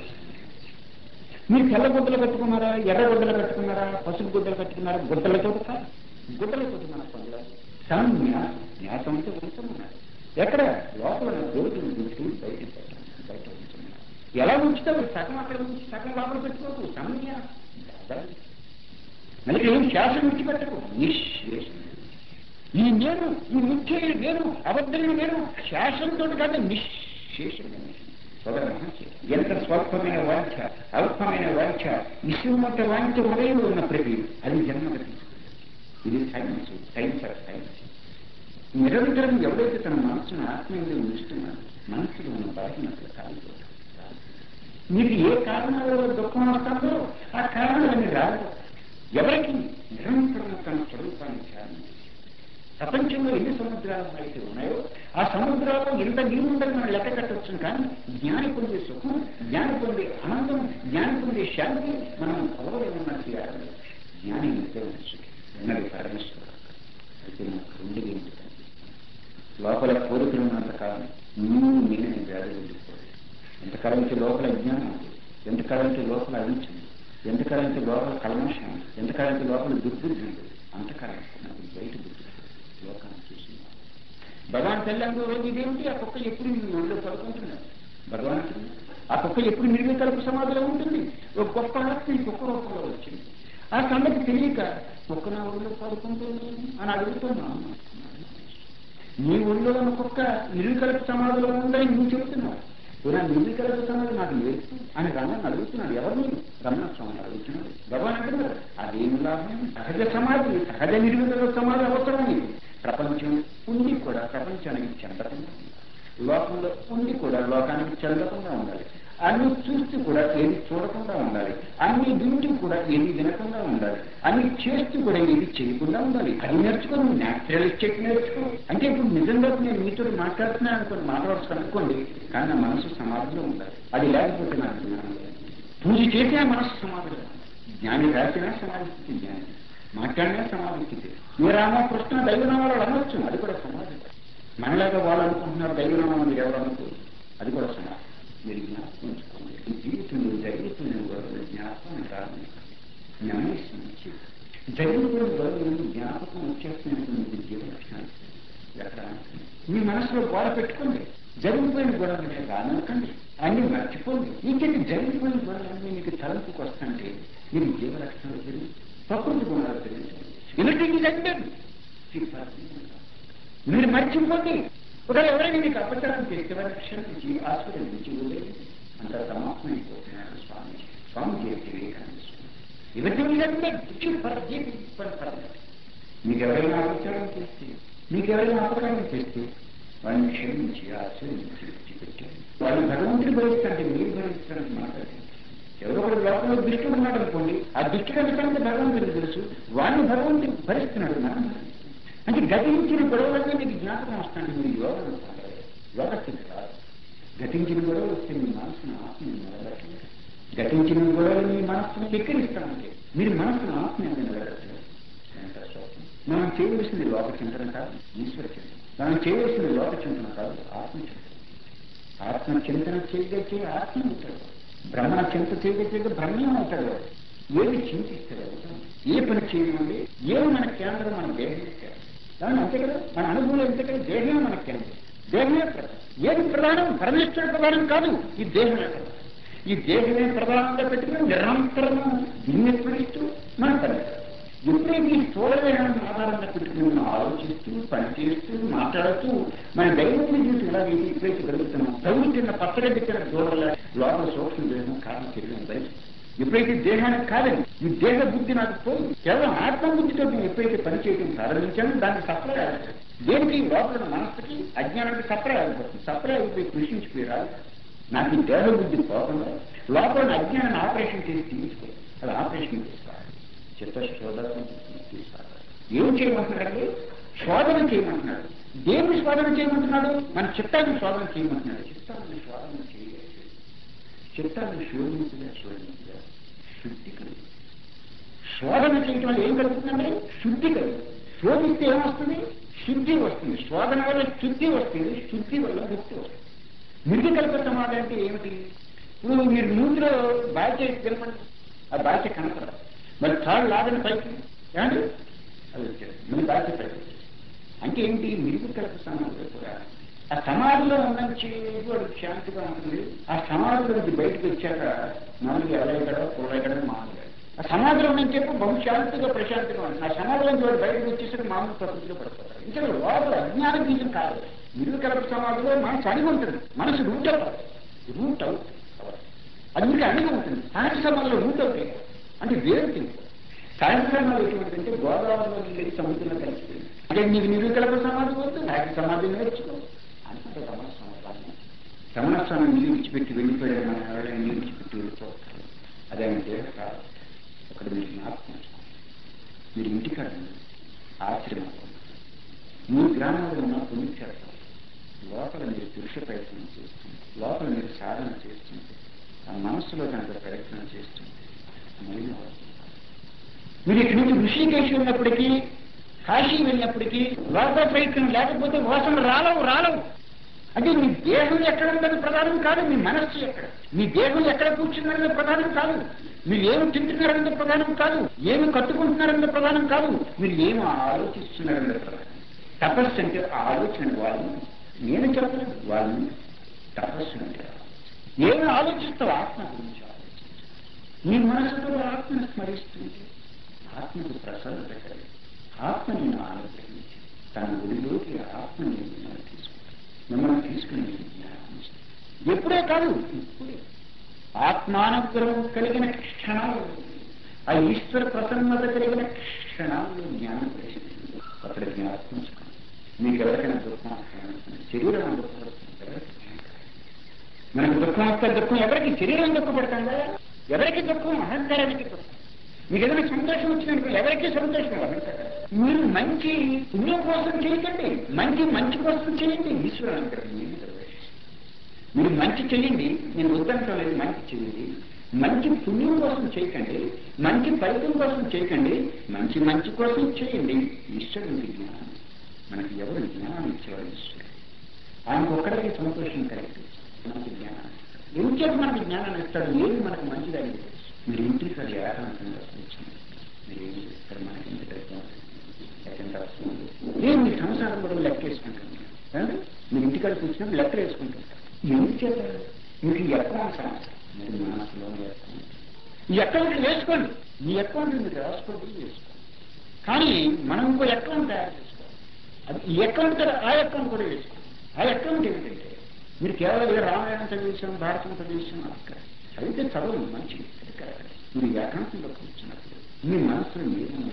మీరు తెల్ల గుడ్డలు కట్టుకున్నారా ఎర్ర గుడ్డలు కట్టుకున్నారా పసుపు గుడ్డలు కట్టుకున్నారా గుడ్డలతో కాదు గుడ్డలతో మన పనులు సన్యాసం న్యాసం అంటే ఉంచమన్నారు ఎక్కడ లోపల దోటులు గుర్తు బయట పెట్టడం బయట ఉంచుతున్నారు ఎలా ఉంచుతావు సగం అక్కడ ఉంచి సగం లోపల పెట్టుకోకు సన్యాసం అందుకే ఏం శాసనం విడిచిపెట్టకు నిశ్శేషం ఈ నేను ఈ ముఖ్య నేను అబద్ధమైన నేను శాసనంతో కాదు నిశ్శేషం ఎంత స్వల్పమైన వాంఛ అల్పమైన వాంఛ విశ్వమత వాంఛ ఉదయంలో ఉన్న ప్రతి అది జన్మగతి ఇది సైన్స్ సైన్స్ ఆఫ్ సైన్స్ నిరంతరం ఎవరైతే తన మనసును ఆత్మీయంగా ఉంచుతున్నారో మనసులో ఉన్న బలహీనతలు కాదు మీకు ఏ కారణాల వల్ల దుఃఖం వస్తుందో ఆ కారణాలన్నీ రాదు ఎవరికి నిరంతరం తన స్వరూపాన్ని ధ్యానం ప్రపంచంలో ఎన్ని సముద్రాలు అయితే ఉన్నాయో ఆ సముద్రాల్లో ఎంత నీరు ఉందని మనం లెక్క కట్టవచ్చు కానీ జ్ఞాని పొందే సుఖం జ్ఞాని పొందే ఆనందం జ్ఞాని పొందే శాంతి మనం కొలవలేమన్నట్టు చేయాలి జ్ఞాని నిర్దేశించు ఉన్నది పరమేశ్వర అయితే నాకు రెండు ఏంటి లోపల కోరికలు ఉన్నంతకాలం నీవు నేను వ్యాధి ఉండిపోయి ఎంతకాలం అయితే లోపల అజ్ఞానం ఉంది ఎంతకాలం అయితే లోపల అవించింది ఎంతకాలం అయితే లోపల కల్మషం ఉంది ఎంతకాలం అయితే లోపల దుర్బుద్ధి ఉంది అంతకాలం నాకు బయట బుద్ధి లోకాన్ని చూసి భగవాన్ తెల్లంగా రోజు ఇదేమిటి ఆ కుక్క ఎప్పుడు మీ ఒళ్ళో పడుకుంటున్నాడు భగవాన్ ఆ కుక్క ఎప్పుడు నిర్వికల్ప సమాధిలో ఉంటుంది ఒక గొప్ప ఆత్మ ఈ కుక్క రూపంలో వచ్చింది ఆ సంగతి తెలియక కుక్క నా ఒళ్ళో పడుకుంటుంది అని అడుగుతున్నాను నీ ఒళ్ళో ఉన్న కుక్క నిర్వికల్ప సమాధిలో ఉందని నువ్వు చెబుతున్నావు ఇలా నిర్వికల్ప సమాధి నాకు లేదు అని రమణ అడుగుతున్నాడు ఎవరు నేను రమణ స్వామి అడుగుతున్నాడు భగవాన్ అంటున్నారు అదేం లాభం సహజ సమాధి సహజ నిర్వికల్ప సమాధి అవసరం నీకు ప్రపంచం ఉండి కూడా ప్రపంచానికి చెందకుండా లోకంలో ఉండి కూడా లోకానికి చెందకుండా ఉండాలి అన్ని చూస్తూ కూడా ఏది చూడకుండా ఉండాలి అన్ని వింటూ కూడా ఏది వినకుండా ఉండాలి అన్ని చేస్తూ కూడా ఏది చేయకుండా ఉండాలి అది నేర్చుకో నువ్వు న్యాచురలిస్టిక్ నేర్చుకో అంటే ఇప్పుడు నిజంగా నేను మీతో మాట్లాడుతున్నాను అనుకోండి మాట్లాడచ్చు అనుకోండి కానీ నా మనసు సమాధిలో ఉండాలి అది లేకపోతే నాకు జ్ఞానం లేదు పూజ చేసే ఆ మనసు సమాధిలో జ్ఞాని రాసినా సమాధి స్థితి జ్ఞాని మాట్లాడినా సమాధి స్థితి మీ రామకృష్ణ దైవనామాలు అనవచ్చు అది కూడా సమాధి మనలాగా వాళ్ళు అనుకుంటున్నారు దైవనామం మీరు ఎవరు అనుకోరు అది కూడా సమాధి మీరు జ్ఞాపకం ఉంచుకోండి ఈ జీవితంలో జరుగుతున్న గొడవలు జ్ఞాపకం రాదు జ్ఞానేశ్వరించి జరుగుతున్న గొడవలు జ్ఞాపకం వచ్చేస్తున్నటువంటి జీవ లక్షణాలు ఎక్కడ మీ మనసులో గోడ పెట్టుకోండి జరిగిపోయిన గొడవలు రానకండి అన్ని మర్చిపోండి ఇంకేంటి జరిగిపోయిన గొడవలన్నీ మీకు తలంపుకు వస్తుంటే మీరు జీవ లక్షణాలు తెలియదు ప్రకృతి గుణాలు తెలియదు ఎనిటింగ్ అంటే మీరు మర్చిపోండి ఒకవేళ ఎవరైనా మీకు అపచారం చేస్తే వారి క్షమించి హాస్పిటల్ నుంచి వదిలేదు అంత సమాప్తమైపోతున్నారు స్వామి స్వామి చేసి వివేకానంద స్వామి మీకు ఎవరైనా అపచారం చేస్తే మీకు ఎవరైనా అపకారం చేస్తే వాడిని క్షమించి ఆశ్రయించి విడిచిపెట్టారు వాళ్ళు భగవంతుడు భరిస్తుంటే మీరు భరిస్తారని మాట్లాడండి ఎవరో ఒకటి లోపల దుష్టుడు ఉన్నాడు అనుకోండి ఆ దుష్టుడు అంటే భగవంతుడికి తెలుసు వాడిని భగవంతుడు భరిస్తున్నాడు మనం అంటే గతించిన గొడవలన్నీ మీకు జ్ఞాపకం వస్తాండి మీరు యోగం యోగ స్థితి కాదు గతించిన గొడవలు వస్తే మీ మనసును ఆత్మని నిలబెట్టలేదు గతించిన గొడవలు మీ మనస్సును ఎక్కిరిస్తామంటే మీరు మనసును ఆత్మీయంగా నిలబెట్టలేదు మనం చేయవలసింది లోక చింతన కాదు ఈశ్వర చింతన మనం చేయవలసింది లోక చింతన కాదు ఆత్మ చింతన ఆత్మ చింతన చేయగలిగే ఆత్మ అవుతాడు బ్రహ్మ చింత చేయగలిగే బ్రహ్మం అవుతాడు ఏది చింతిస్తాడు ఏ పని చేయమండి ఏమి మన కేంద్రం మన దేహం కానీ అంతే కదా మన అనుభవం అంతే కదా దేహమే మన కేంద్రం దేహమే ప్రధానం ఏది ప్రధానం పరమేశ్వర ప్రధానం కాదు ఈ దేహమే ప్రధానం ఈ దేహమే ప్రధానంగా పెట్టుకుని నిరంతరం దీన్ని స్మరిస్తూ మన పని ఎప్పుడైతే ఈ స్థూలమైన ఆధారంగా పెట్టుకుని మనం ఆలోచిస్తూ పనిచేస్తూ మాట్లాడుతూ మన దైవం చూసి ఇలా ఎప్పుడైతే గడుగుతున్నాం చదువుతున్న పచ్చగడ్డి కింద దూడల లోపల సూక్ష్మ దేహం కారణం తెలియని భరిస్తుంది ఎప్పుడైతే దేహానికి కాదని ఈ దేహ బుద్ధి నాకు పోయి కేవలం ఆత్మబుద్ధితో నేను ఎప్పుడైతే పనిచేయడం ప్రారంభించానో దానికి సప్లై ఆగిపోతుంది దేనికి లోపల మనస్సుకి అజ్ఞానానికి సప్లై ఆగిపోతుంది సప్లై అయిపోయి కృషించిపోయి రాదు నాకు ఈ దేహ బుద్ధి పోకుండా లోపల అజ్ఞానాన్ని ఆపరేషన్ చేసి తీసుకోవాలి అది ఆపరేషన్ చేసుకోవాలి చిత్త శోధన తీసుకోవాలి ఏం చేయమంటున్నాడు శోధన చేయమంటున్నాడు దేన్ని శోధన చేయమంటున్నాడు మన చిత్తాన్ని శోధన చేయమంటున్నాడు చిత్తాన్ని శోధన చేయాలి చిత్తాన్ని శోధించగా శోధించగా శుద్ధి కలుగు శోధన చేయటం వల్ల ఏం కలుగుతుందంటే శుద్ధి కలుగు శోధిస్తే ఏమొస్తుంది శుద్ధి వస్తుంది శోధన వల్ల శుద్ధి వస్తుంది శుద్ధి వల్ల ముక్తి వస్తుంది మృతి కల్ప సమాధి అంటే ఏమిటి ఇప్పుడు మీరు నూతిలో బాధ్య గెలపండి ఆ బాధ్య కనపడదు మరి తాడు లాగని పైకి ఏమండి అది వచ్చేది మీ బాధ్య పైకి అంటే ఏంటి మిరుగు కల్ప సమాధిలో కూడా ఆ సమాధిలో ఉన్నంచి వాడు శాంతిగా ఉంటుంది ఆ సమాధిలో నుంచి బయటకు వచ్చాక మామూలుగా ఎలాగడో కూడగడ మామూలుగా ఆ సమాధిలో నుంచి చెప్పి బహు శాంతిగా ప్రశాంతిగా ఉంటుంది ఆ సమాధిలో నుంచి వాడు బయటకు వచ్చేసరికి మామూలు ప్రకృతిలో పడిపోతారు ఇంకా లోపల అజ్ఞానం బీజం కాదు మిరుగు కల్ప సమాధిలో మనసు అడిగి ఉంటుంది మనసు రూట్ అవుతుంది రూట్ అవుట్ అది మీకు అడిగి ఉంటుంది సహజ సమాధిలో రూట్ అవుతాయి అంటే వేరు సహజంగా ఎటువంటిదంటే గోదావరిలో వెళ్ళి సముద్రంలో కలిసిపోయింది అంటే నీకు నిరుకలప సమాధి వద్దు నాకు సమాధి నేర్చుకో అంటే రమణ సమాధానం రమణ స్వామి నీళ్ళు విడిచిపెట్టి వెళ్ళిపోయాడు మన ఎవరైనా నీళ్ళు విడిచిపెట్టి వెళ్ళిపోతారు అదేంటే అక్కడ మీరు జ్ఞాపకం మీరు ఇంటికాడ ఆశ్రమంలో మీ గ్రామంలో ఉన్న పుణ్యక్షేత్రం లోపల మీరు పురుష ప్రయత్నం చేస్తుంది లోపల మీరు సాధన చేస్తుంది ఆ మనస్సులో కనుక ప్రయత్నం చేస్తుంది మళ్ళీ మీరు ఇక్కడి నుంచి ఋషికేశ్ వెళ్ళినప్పటికీ కాశీ వెళ్ళినప్పటికీ లోపల ప్రయత్నం లేకపోతే వాసన రాలవు రాలవు అంటే మీ దేహం ఎక్కడ ఉన్నది ప్రధానం కాదు మీ మనస్సు ఎక్కడ మీ దేహం ఎక్కడ కూర్చున్నారన్నది ప్రధానం కాదు మీరు ఏమి తింటున్నారన్నది ప్రధానం కాదు ఏమి కట్టుకుంటున్నారన్నది ప్రధానం కాదు మీరు ఏమి ఆలోచిస్తున్నారన్నది ప్రధానం తపస్సు అంటే ఆ ఆలోచన వాళ్ళని నేను చెప్పలేదు వాళ్ళని తపస్సు అంటే ఏమి ఆలోచిస్తావు ఆత్మ గురించి ఆలోచించు నీ మనసుతో ఆత్మను స్మరిస్తుంది ఆత్మకు ప్రసన్నత కలిగి ఆత్మ నేను ఆలోచించి తన గుడిలోకి ఆత్మని మిమ్మల్ని తీసుకుంటాను మిమ్మల్ని తీసుకుని మీకు జ్ఞానం ఇస్తుంది. ఎప్పుడే కాదు ఇప్పుడే ఆత్మానుగ్రహం కలిగిన క్షణాలు ఆ ఈశ్వర ప్రసన్నత కలిగిన క్షణాల్లో జ్ఞానం ప్రవేశిస్తుంది అక్కడ జ్ఞాపకం ఉంచుకోండి మీకు ఎవరికైనా దుఃఖం వస్తుంది శరీరం దుఃఖపడుతుంది ఎవరికి మనకు దుఃఖం వస్తే దుఃఖం ఎవరికి శరీరం దుఃఖపడుతుందా ఎవరికి దుఃఖం అహంకారానికి దుఃఖం మీకు ఏదైనా సంతోషం వచ్చినప్పుడు ఎవరికి సంతోషం అహంకారం మీరు మంచి పుణ్యం కోసం చేయకండి మంచి మంచి కోసం చేయండి ఈశ్వరుడు అంటారు మీరు ప్రవేశిస్తారు. మీరు మంచి చేయండి నేను వద్దంటం లేదు మంచి చేయండి మంచి పుణ్యం కోసం చేయకండి మంచి ఫలితం కోసం చేయకండి మంచి మంచి కోసం చేయండి ఈశ్వరునికి జ్ఞానం మనకి ఎవరు జ్ఞానం ఇచ్చేవాడు ఈశ్వరుడు ఆయనకు ఒక్కడికి సంతోషం కలిగి మనకి జ్ఞానం ఇంకేది మనకి జ్ఞానం ఇస్తాడు ఏది మనకు మంచిదని తెలుసు మీరు ఇంటికి అది ఏకాంతంగా కూర్చోండి మీరు ఏం చేస్తారు మనకి ఇంటి దగ్గర ఎక్కడ వస్తుంది నేను మీ సంసారం కూడా లెక్కేసుకుంటాను ఏమండి? మీరు ఇంటికాడ కూర్చున్నప్పుడు లెక్కలు వేసుకుంటారు ఎందుకు చేస్తారు మీకు ఈ అకౌంట్ సమస్య మీరు మనసులో అకౌంట్ ఈ అకౌంట్ వేసుకోండి మీ అకౌంట్ మీరు రాసుకోండి వేసుకోండి కానీ మనం ఇంకో అకౌంట్ తయారు చేసుకోవాలి అది ఈ అకౌంట్ కదా ఆ అకౌంట్ కూడా వేసుకోండి ఆ అకౌంట్ ఏమిటంటే మీరు కేవలం ఏదో రామాయణం చదివేశాం భారతం చదివేశాం అక్కడ చదివితే చదవండి మంచిది అది కాదు. మీరు ఈ అకౌంట్లో కూర్చున్నప్పుడు మీ మనసులో ఏమి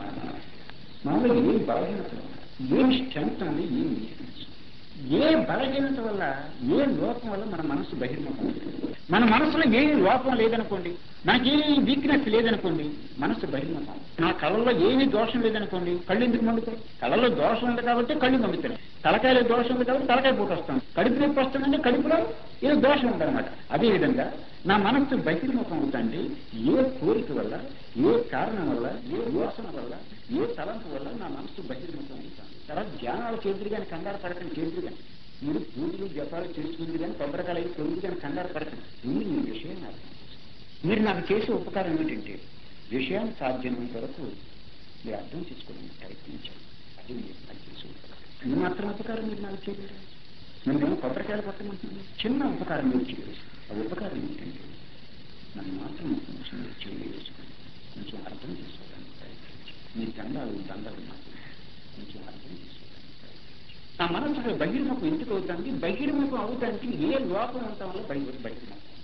మనలో ఏ బలహీనత ఉంది ఏం స్ట్రెంత్ ఉంది ఏం వీక్నెస్ ఏ బలహీనత వల్ల ఏ లోపం వల్ల మన మనసు బహిర్ముఖం అవుతుంది. మన మనసులో ఏ లోపం లేదనుకోండి మనకి ఏ వీక్నెస్ లేదనుకోండి మనసు బహిర్ముఖం నా కళ్ళలో ఏమీ దోషం లేదనుకోండి కళ్ళు ఎందుకు మండుతాయి కళ్ళలో దోషం ఉంది కాబట్టి కళ్ళు మండుతాయి తలకాయలో దోషం ఉంది కాబట్టి తలకాయ పూట వస్తాం కడుపు నొప్పి వస్తుందంటే కడుపులో ఏదో దోషం ఉందన్నమాట అదేవిధంగా నా మనస్సు బహిర్ముఖం అవుతుంది ఏ కోరిక వల్ల ఏ కారణం వల్ల ఏ యోసన వల్ల ఏ తలంపు వల్ల నా మనస్సు బహిర్ముఖం అవుతుంది తర్వాత ధ్యానాలు చేతులు కానీ కంగారు పడకండి చేతులు కానీ మీరు పూజలు జపాలు చేసుకుంది కానీ కొబ్బరికాయలు అయి తొమ్మిది కానీ కంగారు పడకండి మీరు మీ విషయం అర్థం చేసుకోండి. మీరు నాకు చేసే ఉపకారం ఏమిటంటే విషయాన్ని సాధ్యమైనంత వరకు మీరు అర్థం చేసుకోవడానికి ప్రయత్నించండి అది మీరు నాకు చేసే ఉపకారం ఇది మాత్రం ఉపకారం మీరు నాకు చేయలేరు నేను కొబ్బరికాయలు పట్టమంటున్నాను చిన్న ఉపకారం మీరు చేయలేదు ఆ ఉపకారం ఏంటంటే నన్ను మాత్రం కొంచెం మీరు చేయవేసుకుని కొంచెం అర్థం చేసుకోవడానికి ప్రయత్నించండి మీ దండాలు దండాలు నాకు కొంచెం అర్థం చేసుకోవడానికి ప్రయత్నించండి ఆ మనసులో బహిర్ముఖం ఎందుకు అవుతానికి బహిర్ముఖం అవటానికి ఏ లోపం ఉండటం వల్ల బహిర్ బహిర్ముఖం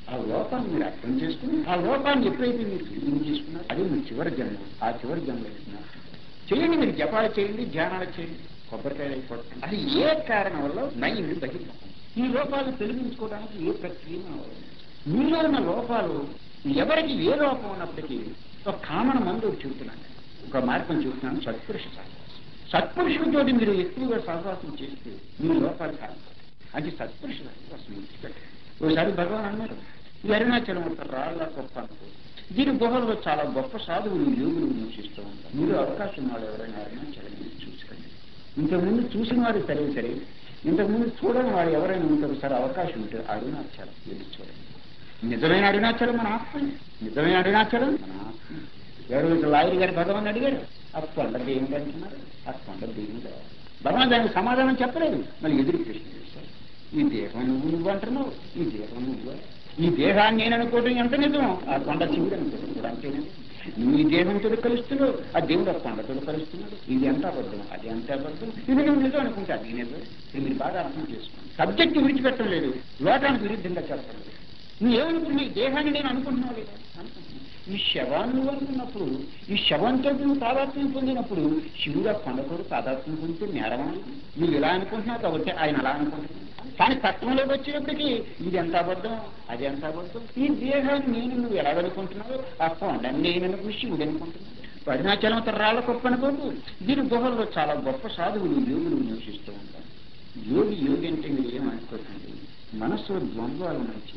ఆ లోపాన్ని మీరు అర్థం చేసుకుని ఆ లోపాన్ని ఎప్పుడైతే మీరు తెలియని చేసుకున్నారు అదే మీ చివరి జన్మ ఆ చివరి జన్మ ఇస్తున్నారు చేయండి మీరు జపాలు చేయండి ధ్యానాలు చేయండి కొబ్బరికాయలు అయిపోతుంది అది ఏ కారణం వల్ల మైండ్ బహిర్ముఖం ఈ లోపాలను తొలగించుకోవడానికి ఏ ప్రక్రియ అవసరం మీలో ఉన్న లోపాలు ఎవరికి ఏ లోపం ఉన్నప్పటికీ ఒక కామన్ మందు చెబుతున్నాను ఒక మార్గం చూస్తున్నాను సత్పురుష సహవాసం సత్పురుషులతో మీరు ఎక్కువగా సహవాసం చేస్తే మీ లోపాలు కాదు అది సత్పురుష సహవాసం విడిచిపెట్టారు ఒకసారి భగవాన్ అన్నారు ఈ అరుణాచలం ఒక రాళ్ళ గొప్ప అనుకో దీని గుహల్లో చాలా గొప్ప సాధువులు యోగులు నివసిస్తూ ఉంటారు మీరు అవకాశం వాళ్ళు ఎవరైనా అరుణాచలం చూసుకోండి ఇంతకుముందు చూసిన వారు సరే సరే ఇంతకుముందు చూడని వారు ఎవరైనా ఉంటారు సరే అవకాశం ఉంటే అరుణాచలం వెళ్ళి చూడండి నిజమైన అరుణాచలం మన ఆత్మ నిజమైన అరుణాచలం మన ఆత్మ ఎవరు లాయర్ గారు భగవాన్ అడిగారు ఆ కొండ దేవుడు అంటున్నారు ఆ కొండ దేవుడు భగవాన్ దానికి సమాధానం చెప్పలేదు మళ్ళీ ఎదురు ప్రశ్న చేశారు ఈ దేహం నువ్వు నువ్వు అంటున్నావు ఈ దేహం నువ్వు ఈ దేహాన్ని నేను అనుకోవడం ఎంత నిజం ఆ కొండ శివుడు అనుకోవడం కూడా అంతేనే నువ్వు ఈ దేహంతో కలుస్తున్నావు ఆ దేవుడు ఆ కొండతో కలుస్తున్నాడు ఇది ఎంత అబద్ధం అది ఎంత అబద్ధం ఇది నువ్వు నిజం అనుకుంటే అది నిజం ఇది మీరు బాగా అర్థం చేసుకోండి సబ్జెక్ట్ విడిచిపెట్టడం లేదు లోకానికి విరుద్ధంగా చెప్పడం లేదు నువ్వు ఏమనుకున్నావు ఈ దేహాన్ని నేను అనుకుంటున్నావు లేదా అనుకుంటున్నావు ఈ శవాన్ని నువ్వు అనుకున్నప్పుడు ఈ శవంతో నువ్వు తాదాత్మ్యం పొందినప్పుడు శివుడు ఆ కొండతోడు తాదాత్మ్యం పొందితే నేరమా నువ్వు ఇలా అనుకుంటున్నావు కాబట్టి ఆయన అలా అనుకుంటున్నావు కానీ తత్వంలోకి వచ్చేటప్పటికి ఇది ఎంత అబద్ధం అది ఎంత అబద్ధం ఈ దేహాన్ని నేను నువ్వు ఎలాగనుకుంటున్నావు ఆ కొండని నేను అనుకుని శివుడు అనుకుంటున్నావు అరుణాచలం రాళ్ళ గొప్ప అనుకోకు దీని గుహల్లో చాలా గొప్ప సాధువులు యోగులు నివసిస్తూ ఉంటారు యోగి యోగి అంటే మీరు ఏమనుకోకండి మనస్సులో ద్వంద్వాలు మంచి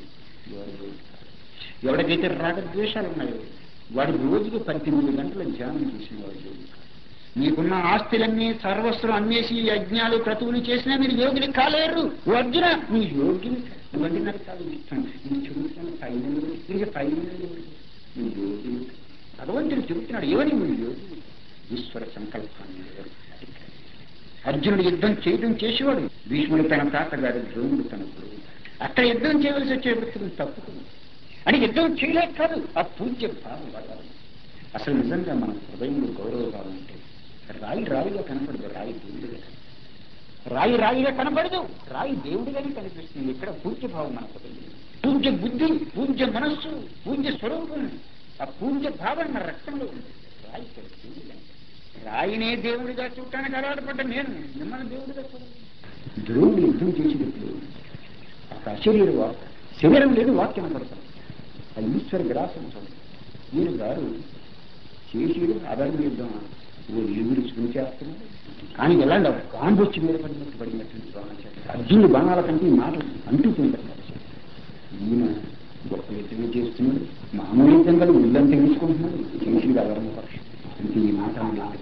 ఎవరికైతే రాగద్వేషాలు ఉన్నాయో వాడి రోజుకి పద్దెనిమిది గంటల ధ్యానం చేసిన వాడు యోగి మీకున్న ఆస్తులన్నీ సర్వస్వం అమ్మేసి యజ్ఞాలు క్రతువులు చేసినా మీరు యోగిని కాలేరు ఓ అర్జున నీ యోగిని నువ్వంటే నాకు చాలా ఇష్టం నీ చెబుతాను పైన ఇంకా పైన నీ యోగిని భగవంతుడు చెబుతున్నాడు ఎవరి నువ్వు యోగి ఈశ్వర సంకల్పాన్ని అర్జునుడు యుద్ధం చేయడం చేసేవాడు భీష్ముడు తన తాతగారు ద్రోణుడు తన గురువు అక్కడ యుద్ధం చేయవలసి వచ్చేటప్పుడు తప్పుతుంది అని యుద్ధం చేయలేక కాదు ఆ పూజ్య భావం వాడాలి అసలు నిజంగా మన హృదయంలో గౌరవ ఉంటే రాయి రాయిగా కనపడదు రాయి దేవుడిగా రాయి రాయిగా కనపడదు రాయి దేవుడిగానే కనిపిస్తుంది ఇక్కడ పూజ్య భావం మన హృదయం పూజ్య బుద్ధి పూజ్య మనస్సు పూజ్య స్వరూపం ఆ పూజ్య భావం మన రక్తంలో ఉంది రాయి దేవుడిగా రాయినే దేవుడిగా చూడటానికి అలవాటుపడ్డ నేను మిమ్మల్ని దేవుడిగా చూడండి ద్రోణుడు యుద్ధం చేసేటప్పుడు ఒక అశరీర వాక్ శరీరం లేదు వాక్యం పడతాం ఆ ఈశ్వర గ్రాసం చూడండి మీరు గారు చేసేది అధర్మ యుద్ధం ఓ ఎదురు చేస్తున్నాడు కానీ ఎలా బాంబు వచ్చి మీద పడినట్టు పడినట్టు ద్రోణాచార్య అర్జునుడు బాణాల కంటే ఈ మాట అంటుకుంటారు ఈయన గొప్ప యుద్ధమే చేస్తున్నాడు మామూలు యుద్ధంగా ఇల్లంతా తీసుకుంటున్నాడు చేసేది అధర్మ పక్షం అంటే ఈ మాట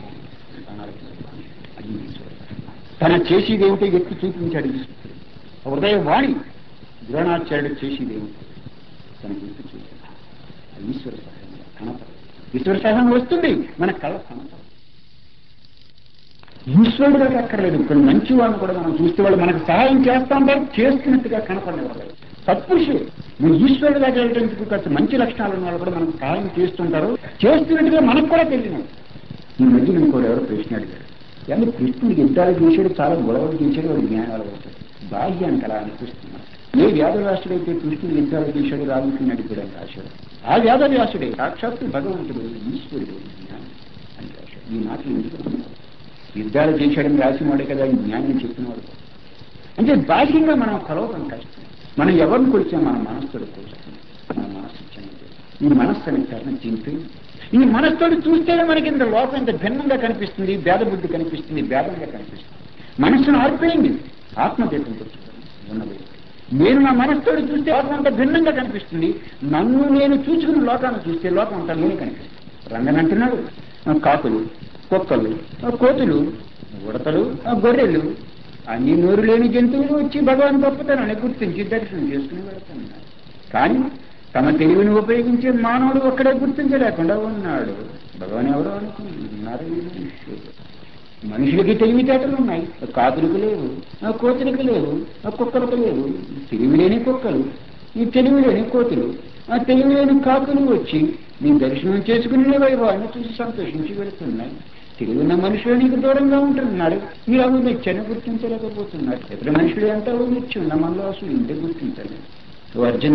అది తన చేసేది ఏమిటో ఎత్తి చూపించాడు ఈశ్వరుడు హృదయ వాణి ద్రోణాచార్యుడు చేసేది ఏమిటో తనకి ఎత్తి చూపించాడు ఈశ్వర సహాయం కనపడదు ఈశ్వర సహాయం వస్తుంది మన కళ కనపడదు ఈశ్వరుడు అక్కర్లేదు కొన్ని మంచి వాళ్ళని కూడా మనం చూస్తే వాళ్ళు మనకు సహాయం చేస్తా ఉంటారు చేస్తున్నట్టుగా కనపడేవాళ్ళు సత్పురుషులు నువ్వు ఈశ్వరుడు దగ్గర వెళ్ళడానికి కాస్త మంచి లక్షణాలు ఉన్న వాళ్ళు కూడా మనకు సహాయం చేస్తుంటారు చేస్తున్నట్టుగా మనకు కూడా తెలియదు ఈ మధ్య ఇంకోటి ఎవరో ప్రశ్న అడిగారు కానీ కృష్ణుడు యుద్ధాలు చేశాడు చాలా గొడవలు చేశాడు వాడు జ్ఞానాలు అవుతాడు బాహ్యానికి అలా అనిపిస్తున్నారు ఏ వ్యాధవ్యాసుడైతే కృష్ణుడు యుద్ధాలు చేశాడు రామకృష్ణుడు అడిగాడు రాశాడు ఆ వ్యాధవ్యాసుడే సాక్షాత్తు భగవంతుడు ఈశ్వరుడు జ్ఞానం అని రాశాడు ఈ మాటలు ఎందుకు యుద్ధాలు చేశాడని రాసినవాడే కదా ఈ జ్ఞానం చెప్పినవాడు అంటే బాహ్యంగా మనం కలవడం కష్టం మనం ఎవరిని కొలిచాం మన మనస్సులో కొలుస్తాం మన మనస్సు చిన్నది ఈ మనస్సు అనే కారణం చింపి ఈ మనస్సుతో చూస్తేనే మనకి ఇంత లోపం ఇంత భిన్నంగా కనిపిస్తుంది భేదబుద్ధి కనిపిస్తుంది భేదంగా కనిపిస్తుంది మనస్సును ఆర్పేయండి ఆత్మదీపంతో చూడండి ఉన్నది నేను నా మనస్సుతో చూస్తే లోకం అంతా భిన్నంగా కనిపిస్తుంది నన్ను నేను చూసుకుని లోకాన్ని చూస్తే లోకం అంతా నేనే కనిపిస్తుంది రంగన్ అంటున్నాడు కాకులు కుక్కలు కోతులు ఉడతలు గొర్రెలు అన్ని నోరు లేని జంతువులు వచ్చి భగవాన్ గొప్పతనాన్ని గుర్తించి దర్శనం చేసుకుని వెళుతున్నారు కానీ తమ తెలివిని ఉపయోగించే మానవుడు ఒక్కడే గుర్తించలేకుండా ఉన్నాడు భగవాన్ ఎవరో అనుకున్నారు మనుషులకి తెలివితేటలు ఉన్నాయి కాకులకు లేవు ఆ కోతులకు లేవు ఆ కుక్కలకు లేవు తెలివి లేని కుక్కలు ఈ తెలివి లేని కోతులు ఆ తెలివి లేని కాకులు వచ్చి నీ దర్శనం చేసుకునే వైభవాన్ని చూసి సంతోషించి వెళుతున్నాయి తెలివిన మనుషులు నీకు దూరంగా ఉంటున్నారు మీరు అవి నిత్యాన్ని గుర్తించలేకపోతున్నారు ఇతర మనుషులు ఎంత నిత్యం ఉన్న మనలో అసలు ఇంటే గుర్తించాలి ఓ అర్జున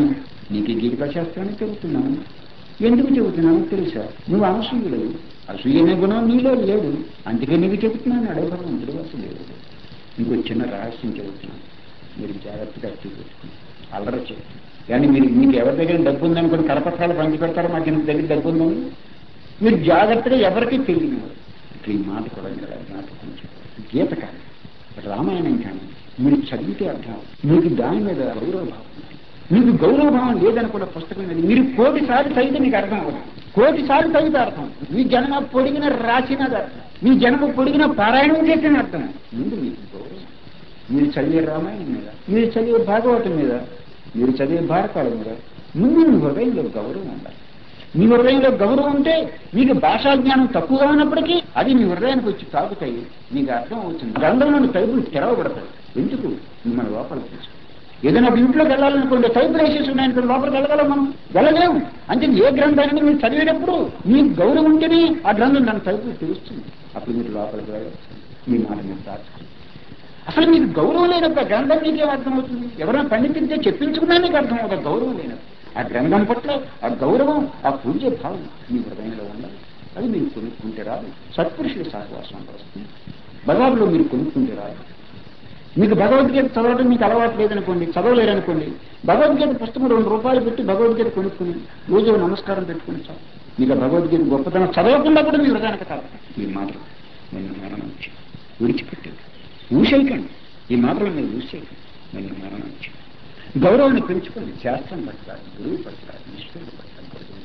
నీకు ఈ గీతా శాస్త్రాన్ని చెబుతున్నాను ఎందుకు చెబుతున్నాను తెలుసా నువ్వు అనసూయుడు అసూయ అనే గుణం నీలో లేదు అందుకే నీకు చెబుతున్నాను అడే భగవంతుడు అసలు లేదు ఇంకో చిన్న రహస్యం చెబుతున్నాను మీరు జాగ్రత్తగా చూపెట్టుకుని అల్లరి చేయండి కానీ మీరు మీకు ఎవరి దగ్గర డబ్బు ఉందనుకుని కరపత్రాలు పంచి పెడతారో మాకు ఇంత దగ్గర డబ్బు ఉందని మీరు జాగ్రత్తగా ఎవరికీ తెలియని ఇప్పుడు ఈ మాట కూడా మీరు మాట కొంచెం గీత కానీ రామాయణం కానీ మీరు చదివితే అర్థం అవుతుంది. మీకు దాని మీద గౌరవభావం ఉంది. మీకు గౌరవభావం లేదనుకున్న పుస్తకం మీద మీరు కోటి సార్లు చదివితే మీకు అర్థం అవ్వదు కోటి సార్లు చదివితే అర్థం అవుతుంది. మీ జన్మ పొడిగిన రాసినది అర్థం మీ జన్మ పొడిగిన పారాయణం చేసిన అర్థం ముందు మీకు గౌరవం మీరు చదివే రామాయణం మీద మీరు చదివే భాగవతం మీద మీరు చదివే భారతాల మీద ముందు మీ హృదయంలో గౌరవం ఉండాలి మీ హృదయంలో గౌరవం ఉంటే మీకు భాషా జ్ఞానం తక్కువగా ఉన్నప్పటికీ అది మీ హృదయానికి వచ్చి తాగుతాయి మీకు అర్థం అవుతుంది గ్రంథంలోని తలుపులు తెరవబడతాయి ఎందుకు మిమ్మల్ని లోపలికి తీసుకు ఏదైనా ఒక ఇంట్లోకి వెళ్ళాలనుకోండి తలుపులు వేసేసి ఉన్నాయనుకోండి లోపలికి వెళ్ళగలం మనం వెళ్ళలేము అంటే ఏ గ్రంథాన్ని మీరు చదివేటప్పుడు మీకు గౌరవం ఉంటేనే ఆ గ్రంథం దాని తలుపులు తెలుస్తుంది అప్పుడు మీరు లోపలికి వెళ్ళవచ్చు మీ మాట మీరు దాచుకోండి అసలు మీకు గౌరవం లేనప్పుడు ఆ గ్రంథం మీకేం అర్థమవుతుంది ఎవరైనా పండితుడితే చెప్పించుకున్నా మీకు అర్థం అవుతుంది గౌరవం లేనప్పుడు ఆ గ్రంథం పట్ల ఆ గౌరవం ఆ పూజ్య భావం మీ హృదయంలో ఉండాలి అది మీరు కొనుక్కుంటే రాదు సత్పురుషుల సహవాసం వస్తుంది బజార్లో మీరు కొనుక్కుంటే రాదు మీకు భగవద్గీత చదవడం మీకు అలవాటు లేదనుకోండి చదవలేరనుకోండి భగవద్గీత పుస్తకం రెండు రూపాయలు పెట్టి భగవద్గీత కొనుక్కుని రోజు ఓ నమస్కారం పెట్టుకుని చాలు మీకు ఆ భగవద్గీత గొప్పతనం చదవకుండా కూడా మీ హృదయానికి కాదు ఈ మాటలు నిన్ను మరణం వచ్చి విడిచిపెట్టేది ఊసేయకండి ఈ మాటలు మీరు ఊసేయకండి నిన్ను మరణం వచ్చి గౌరవాన్ని పెంచుకోండి శాస్త్రం పట్ల గురువు పట్ల ఈశ్వరుడు పట్ల గౌరవం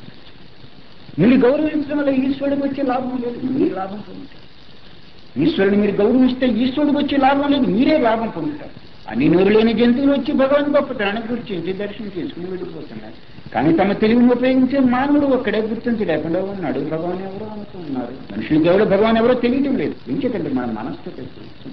మీరు గౌరవించడం వల్ల ఈశ్వరుడికి వచ్చే లాభం లేదు మీరు లాభం పొందుతారు ఈశ్వరుని మీరు గౌరవిస్తే ఈశ్వరుడికి వచ్చే లాభం లేదు మీరే లాభం పొందుతారు అన్ని నోరు లేని జంతువులు వచ్చి భగవాన్ గొప్పతనాన్ని గుర్తించి దర్శనం చేసుకుని వెళ్ళిపోతున్నారు కానీ తమ తెలివిని ఉపయోగించే మానవుడు ఒక్కడే గుర్తించలేకుండా ఉన్నాడు భగవాన్ ఎవరో అనుకుంటున్నారు మనుషులకి ఎవరో భగవాన్ ఎవరో తెలియటం లేదు ఎందుకంటే మన మనసుతో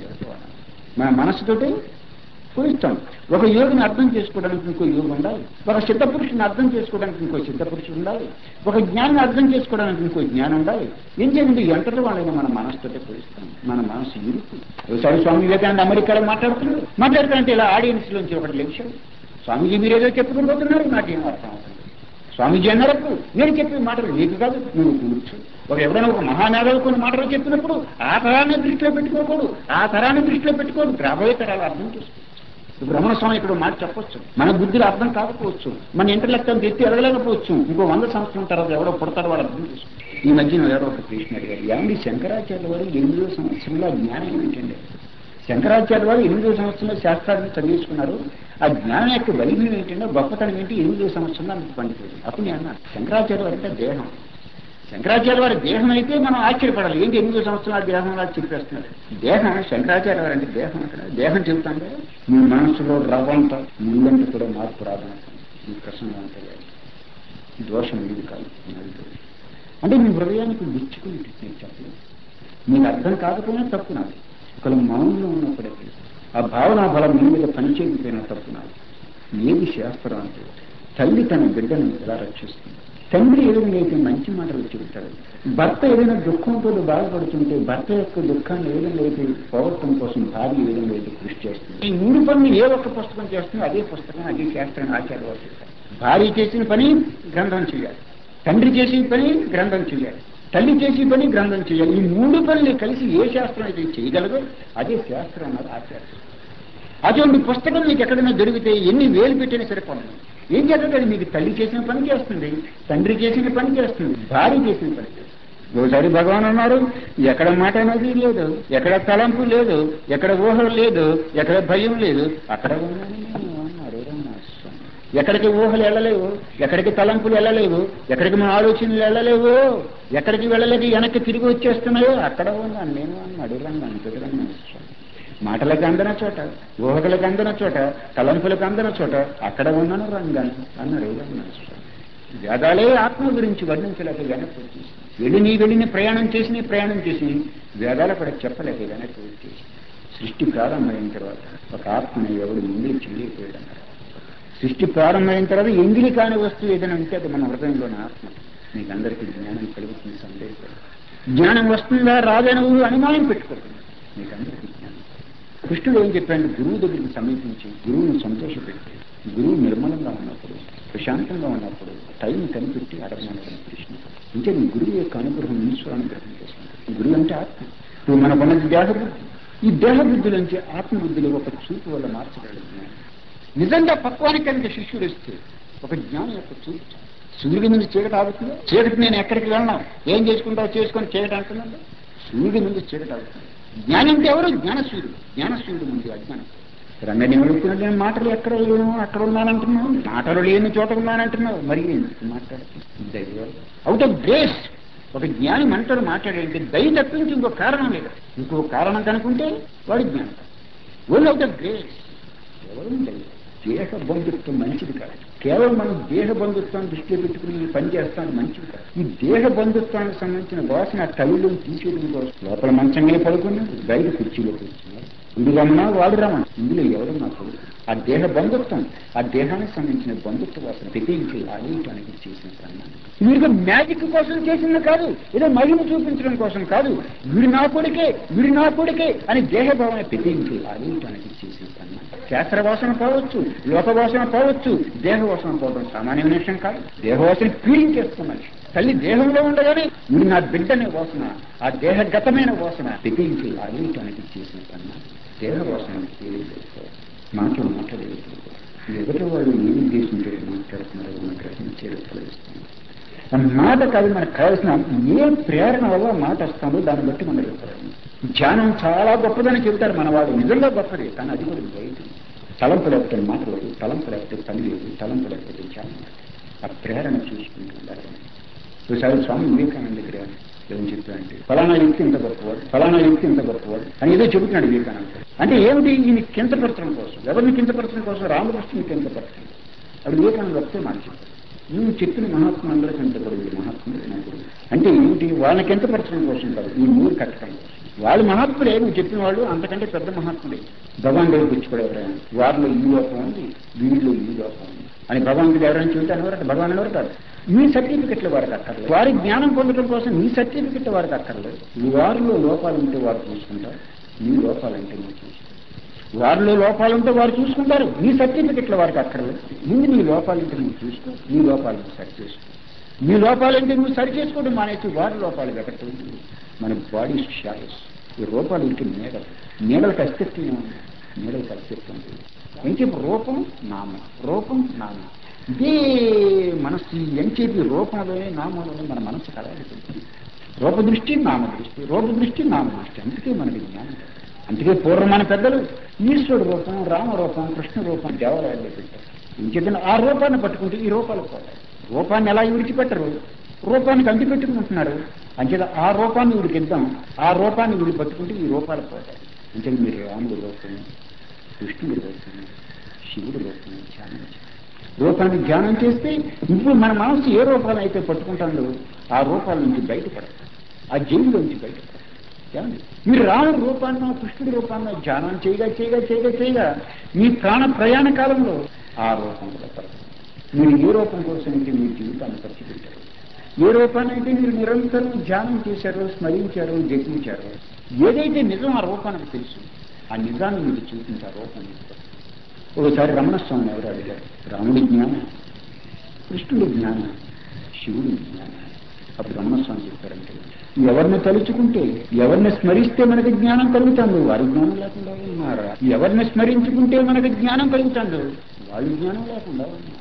మన మనసుతోటి పూజిస్తాం ఒక యోగిని అర్థం చేసుకోవడానికి ఇంకో యోగి ఉండాలి ఒక సిద్ధ పురుషుని అర్థం చేసుకోవడానికి ఇంకో సిద్ధ పురుషుడు ఉండాలి ఒక జ్ఞానాన్ని అర్థం చేసుకోవడానికి ఇంకో జ్ఞానం ఉండాలి ఏం చేయండి ఎంతటి వాళ్ళైనా మన మనసుతోటే పూజిస్తాం మన మనసు ఇరుకు ఒకసారి స్వామి వివేకానంద అమెరికాలో మాట్లాడుతున్నాడు మాట్లాడుతుంటే ఇలా ఆడియన్స్ లోంచి ఒకటి లేచాడు స్వామీజీ మీరేదో చెప్పుకుని పోతున్నారు నాకేం అర్థం అవుతుంది స్వామీజీ అన్నారకు నేను చెప్పిన మాటలు నీకు కాదు నువ్వు కూర్చో ఒక ఎవరైనా ఒక మహానాగాలు కొన్ని మాటలు చెప్పినప్పుడు ఆ తరాన్ని దృష్టిలో పెట్టుకోకూడదు ఆ తరాన్ని దృష్టిలో పెట్టుకోడు రాబోయే తరాలు అర్థం చేసుకో బ్రహ్మ స్వామి ఇక్కడ మాట చెప్పొచ్చు మన బుద్ధిలో అర్థం కాకపోవచ్చు మన ఇంటర్లెక్ట్ ఎత్తి ఎదగలేకపోవచ్చు ఇంకో వంద సంవత్సరం తర్వాత ఎవడో పుడతారో వాడు అర్థం చేసుకో ఈ మధ్యన ఎవరో ఒక ప్రశ్న అడిగారు ఏమండి శంకరాచార్య వారు ఎనిమిదో సంవత్సరంలో ఆ జ్ఞానం ఏమిటండి శంకరాచార్య వారు ఎనిమిదో సంవత్సరంలో శాస్త్రాన్ని చదివించుకున్నారు ఆ జ్ఞానం యొక్క వైద్యం ఏంటంటే గొప్పతనం ఏంటి ఎనిమిదో సంవత్సరంలో మీకు పండిపోయింది అప్పుడు నేను అన్నా శంకరాచార్య వారు అంటే దేహం శంకరాచార్య వారి దేహం అయితే మనం ఆశ్చర్యపడాలి ఏంటి ఎనిమిదో సంవత్సరాల దేహం అలా చెప్పేస్తున్నారు దేహం శంకరాచార్య వారు అంటే దేహం అక్కడ దేహం చెబుతాం కదా మీ మనసులో రవ్వంత ముళ్ళంత కూడా మార్పు రాదంటాం ఈ ప్రశ్న అంటే దోషం ఇది కాదు నాది కాదు. అంటే మీ హృదయానికి గుచ్చుకుని నేను చెప్పలేదు మీకు అర్థం కాకపోయినా తప్పు నాది ఒకవేళ మౌనంలో ఉన్నప్పుడే ఆ భావన బలం మీ మీద పనిచేయకపోయినా తప్పు నాది ఏది శాస్త్రం అంటే తల్లి తన బిడ్డను ఎలా రక్షిస్తుంది తండ్రి ఏ విధంగా అయితే మంచి మాటలు చెబుతాడు భర్త ఏదైనా దుఃఖంతో బాధపడుతుంటే భర్త యొక్క దుఃఖాన్ని ఏ విధంగా అయితే పోగొట్టడం కోసం భార్య ఏ విధంగా అయితే కృషి చేస్తుంది ఈ మూడు పనులు ఏ ఒక్క పుస్తకం చేస్తుందో అదే పుస్తకం అదే శాస్త్రం ఆచార్య వారు చెప్పారు భార్య చేసిన పని గ్రంథం చేయాలి తండ్రి చేసిన పని గ్రంథం చేయాలి తల్లి చేసే పని గ్రంథం చేయాలి ఈ మూడు పనులు కలిసి ఏ శాస్త్రం అయితే చేయగలదో అదే శాస్త్రం అన్నది ఆచార్యం అటువంటి పుస్తకం మీకు ఎక్కడైనా దొరికితే ఎన్ని వేలు పెట్టినా సరిపోతుంది ఏం చేస్తుంది అది మీకు తల్లి చేసిన పని చేస్తుంది తండ్రి చేసిన పని చేస్తుంది భార్య చేసిన పని చేస్తుంది ఒకసారి భగవాన్ అన్నారు ఎక్కడ మాట అనేది లేదు ఎక్కడ తలంపు లేదు ఎక్కడ ఊహ లేదు ఎక్కడ భయం లేదు అక్కడ ఉన్నాను నేను అన్నారు రమణాస్వామి. ఎక్కడికి ఊహలు వెళ్ళలేవు ఎక్కడికి తలంపులు వెళ్ళలేవు ఎక్కడికి మన ఆలోచనలు వెళ్ళలేవు ఎక్కడికి వెళ్ళలేక వెనక్కి తిరిగి వచ్చేస్తున్నాయో అక్కడ ఉన్నాను నేను అన్నాడు రంగాను రమణాస్వామి మాటలకు అందన చోట ఊహకులకు అందన చోట తలంపులకు అందన చోట అక్కడ ఉన్నాను రంగాను అన్నాడు రమణాస్వామి వేదాలే ఆత్మ గురించి వర్ణించలేక వెనక్కి వచ్చేసి వెళ్ళి నీ వెళ్ళిన ప్రయాణం చేసి నీ ప్రయాణం చేసి వేదాలు కూడా చెప్పలేక వెనక్కి వచ్చేసి సృష్టి ప్రారంభమైన తర్వాత ఒక ఆత్మని ఎవడు ముందే చెల్లిపోయాడు అన్నారు సృష్టి ప్రారంభమైన తర్వాత ఎంగిలి కాని వస్తువు ఏదైనా ఉంటే అది మన హృదయంలోని ఆత్మ మీకు అందరికీ జ్ఞానం కలుగుతుంది సందేహం జ్ఞానం వస్తుందా రాదని ఊరు అనుమానం పెట్టుకోకండి మీకు అందరికీ జ్ఞానం కృష్ణుడు ఏం చెప్పాడు గురువు దగ్గరికి సమీపించి గురువుని సంతోషపెట్టి గురువు నిర్మలంగా ఉన్నప్పుడు ప్రశాంతంగా ఉన్నప్పుడు టైం కనిపెట్టి అడగమన్నాడు కృష్ణ అంటే నీ గురువు యొక్క అనుగ్రహం ఈశ్వర అనుగ్రహం చేస్తున్నాడు గురువు అంటే ఆత్మ ఇప్పుడు మనకున్నది దేహబుద్ధి ఈ దేహబుద్ధి నుంచి ఆత్మబుద్ధిలో ఒక చూపు వల్ల మార్చగలుగుతున్నాడు నిజంగా పక్వానికి కనుక శిష్యుడు ఇస్తే ఒక జ్ఞానం యొక్క చూపు సూర్యుడి ముందు చీకటి ఆగుతుంది చీకటి నేను ఎక్కడికి వెళ్ళను ఏం చేసుకుంటావు చేసుకొని చీకటి అంటున్నాడు సూర్యుడి ముందు చీకటి ఆగుతుంది జ్ఞానం అంటే ఎవరు జ్ఞానసూర్యుడు జ్ఞానసూర్యుడు ముందు అజ్ఞానం రంగని వెళుతున్న మాటలు ఎక్కడ లేను అక్కడ ఉన్నానంటున్నావు మాటలు లేని చోట ఉన్నానంటున్నావు మరి ఎందుకు మాట్లాడుతుంది అవుట్ ఆఫ్ గ్రేస్ ఒక జ్ఞాని మనతో మాట్లాడేంటి దయ తప్పించి ఇంకో కారణం లేదు ఇంకో కారణం కనుకుంటే వాడి జ్ఞానం ఓన్లీ అవుట్ ఆఫ్ గ్రేస్ కేవలం దయ దేహ బంధుత్వం మంచిది కాదు కేవలం మనం దేహ బంధుత్వాన్ని దృష్టిలో పెట్టుకుని ఈ పని చేస్తాను మంచిది కాదు ఈ దేహ బంధుత్వానికి సంబంధించిన వాసన తల్లిలో తీసేయడం కోసం లోపల మంచంగానే పడుకున్నాడు బయట కుర్చీలో కూర్చున్నాడు ఇది రమణ వాడు రమణ ఇందులో ఎవరు నా కొడుకు ఆ దేహ బంధుత్వం ఆ దేహానికి సంబంధించిన బంధుత్వ వాసన తెగించి ఆడేయటానికి చేసిన ప్రమాణం వీడికి మ్యాజిక్ కోసం చేసింది కాదు ఏదో మహిమ చూపించడం కోసం కాదు వీడు నా కొడుకే వీడు నా కొడుకే అని దేహభావన తెగించి ఆడేయటానికి చేసిన ప్రమాణం శాస్త్రవాసన పోవచ్చు లోకవాసన పోవచ్చు దేహవాసన పోవడం సామాన్యమైన విషయం కాదు దేహవాసన పీడించేస్తున్నది తల్లి దేహంలో ఉండగానే వీడు నా బిడ్డనే వాసన ఆ దేహగతమైన వాసన తెగించి ఆడేయటానికి చేసిన ప్రమాణం దేహవాసన పీడించేస్తారు మాటలు మాట్లాడేది ఎదుటి వాళ్ళు ఏ ఉద్దేశంతో మాట్లాడుతున్నారో మనం గ్రహించేది ప్రయత్నిస్తాం ఆ మాట కాదు మనకు కావాల్సిన ఏ ప్రేరణ వల్ల మాట వస్తుందో దాన్ని బట్టి మనం చెప్తారు ధ్యానం చాలా గొప్పదని చెబుతారు మన వాళ్ళు నిజంగా గొప్పది కానీ అది కూడా బయట తలంపు లేకపోతే మాట లేదు తలంపు లేకపోతే పని లేదు తలంపు లేకపోతే ధ్యానం ఆ ప్రేరణ చూసుకుంటూ ఉండాలి ఒకసారి స్వామి వివేకానంద దగ్గర ఏం చెప్పారంటే ఫలానా వ్యక్తి ఇంత గొప్పవాడు ఫలానా వ్యక్తి ఇంత గొప్పవాడు అని ఏదో చెబుతున్నాడు వివేకానంద అంటే ఏమిటి ఈయన కించపరచడం కోసం ఎవరిని కించపరచడం కోసం రామకృష్ణుని కించపరచడం అది వివేకానంద వస్తే మాట చెప్పారు నువ్వు చెప్పిన మహాత్ములు అందరికీ ఎంతపడింది మహాత్ములు నాకు అంటే ఏంటి వాళ్ళని కించపరచడం కోసం కాదు ఈ మూడు కట్టడం కోసం వాళ్ళు మహాత్ములే నువ్వు చెప్పిన వాళ్ళు అంతకంటే పెద్ద మహాత్ములే భగవాన్ దగ్గరికి వచ్చి కూడా ఎవరైనా వారిలో ఈ లోపం ఉంది వీరిలో ఈ లోపం ఉంది అని భగవంతుడు ఎవరైనా చూస్తే అనవరట భగవాన్ ఎవరు కాదు మీ సర్టిఫికెట్లు వారికి అక్కర్లేదు వారి జ్ఞానం పొందడం కోసం మీ సర్టిఫికెట్ వారికి అక్కర్లేదు వారిలో లోపాలు ఉంటే వారు చూసుకుంటారు మీ లోపాలంటే మీరు చూసుకుంటారు వారిలో లోపాలుంటే వారు చూసుకుంటారు మీ సర్టిఫికెట్లు వారికి అక్కర్లేదు ముందు మీ లోపాలంటే నువ్వు చూసుకో మీ లోపాలను సరి చేసుకో మీ లోపాలంటే నువ్వు సరి చేసుకోవడం మానేసి వారి లోపాలు వెతకటం మన బాడీ షాయిస్ ఈ రూపాలు ఇంటి నీడలు నీడలకు అస్తిత్వం ఉంది నీడలకు అస్తిత్వం లేదు ఎంచేపు రూపం నామం రూపం నామం ఇదే మనస్సు ఎంచేపి రూపంలోనే నామంలోనే మన మనస్సు కలగలుగుతుంది రూపదృష్టి నామదృష్టి రూపదృష్టి నామదృష్టి అందుకే మనకి జ్ఞానం అందుకే పూర్వం మన పెద్దలు ఈశ్వరుడు రూపం రామరూపం కృష్ణ రూపం దేవాలయాల్లో పెట్టారు ఇంకేదైనా ఆ రూపాన్ని పట్టుకుంటే ఈ రూపాలు పోతాయి రూపాన్ని ఎలా విడిచిపెట్టరు రూపానికి అంటి పెట్టుకుంటున్నారు అంచేత ఆ రూపాన్ని వీడికిద్దాం ఆ రూపాన్ని వీడి పట్టుకుంటే ఈ రూపాలు పోతాయి అంటే మీరు రాముడు రూపం కృష్ణుడి రూపం శివుడి రూపం ధ్యానం రూపాన్ని ధ్యానం చేస్తే ఇప్పుడు మన మనసు ఏ రూపాన్ని అయితే పట్టుకుంటుందో ఆ రూపాల నుంచి బయటపడదు ఆ జైలు నుంచి బయటపడదు ఏమండి? మీరు రాముడి రూపాన్ని కృష్ణుడి రూపాన్ని ధ్యానం చేయగా చేయగా చేయగా చేయగా మీ ప్రాణ ప్రయాణ కాలంలో ఆ రూపం కూడా పడదు మీరు ఏ రూపం కోసం అయితే మీ జీవితాన్ని ఖర్చు పెట్టారు ఏ రూపాన్ని అయితే మీరు నిరంతరం ధ్యానం చేశారో స్మరించారో జపించారో ఏదైతే నిజం ఆ రూపానికి తెలుసు ఆ నిజాన్ని మీకు చూపించారు రూపం మీకు తెలుసు. ఒకసారి రమణస్వామి ఎవరు అడిగారు రాముడి జ్ఞానం కృష్ణుడి జ్ఞానం శివుడి జ్ఞానం అప్పుడు రమణస్వామి చెప్పారంటే ఎవరిని తలుచుకుంటే ఎవరిని స్మరిస్తే మనకి జ్ఞానం కలుగుతాడు వారి జ్ఞానం లేకుండా ఉన్నారా ఎవరిని స్మరించుకుంటే మనకి జ్ఞానం కలుగుతాడు వాళ్ళ జ్ఞానం లేకుండా ఉన్నారు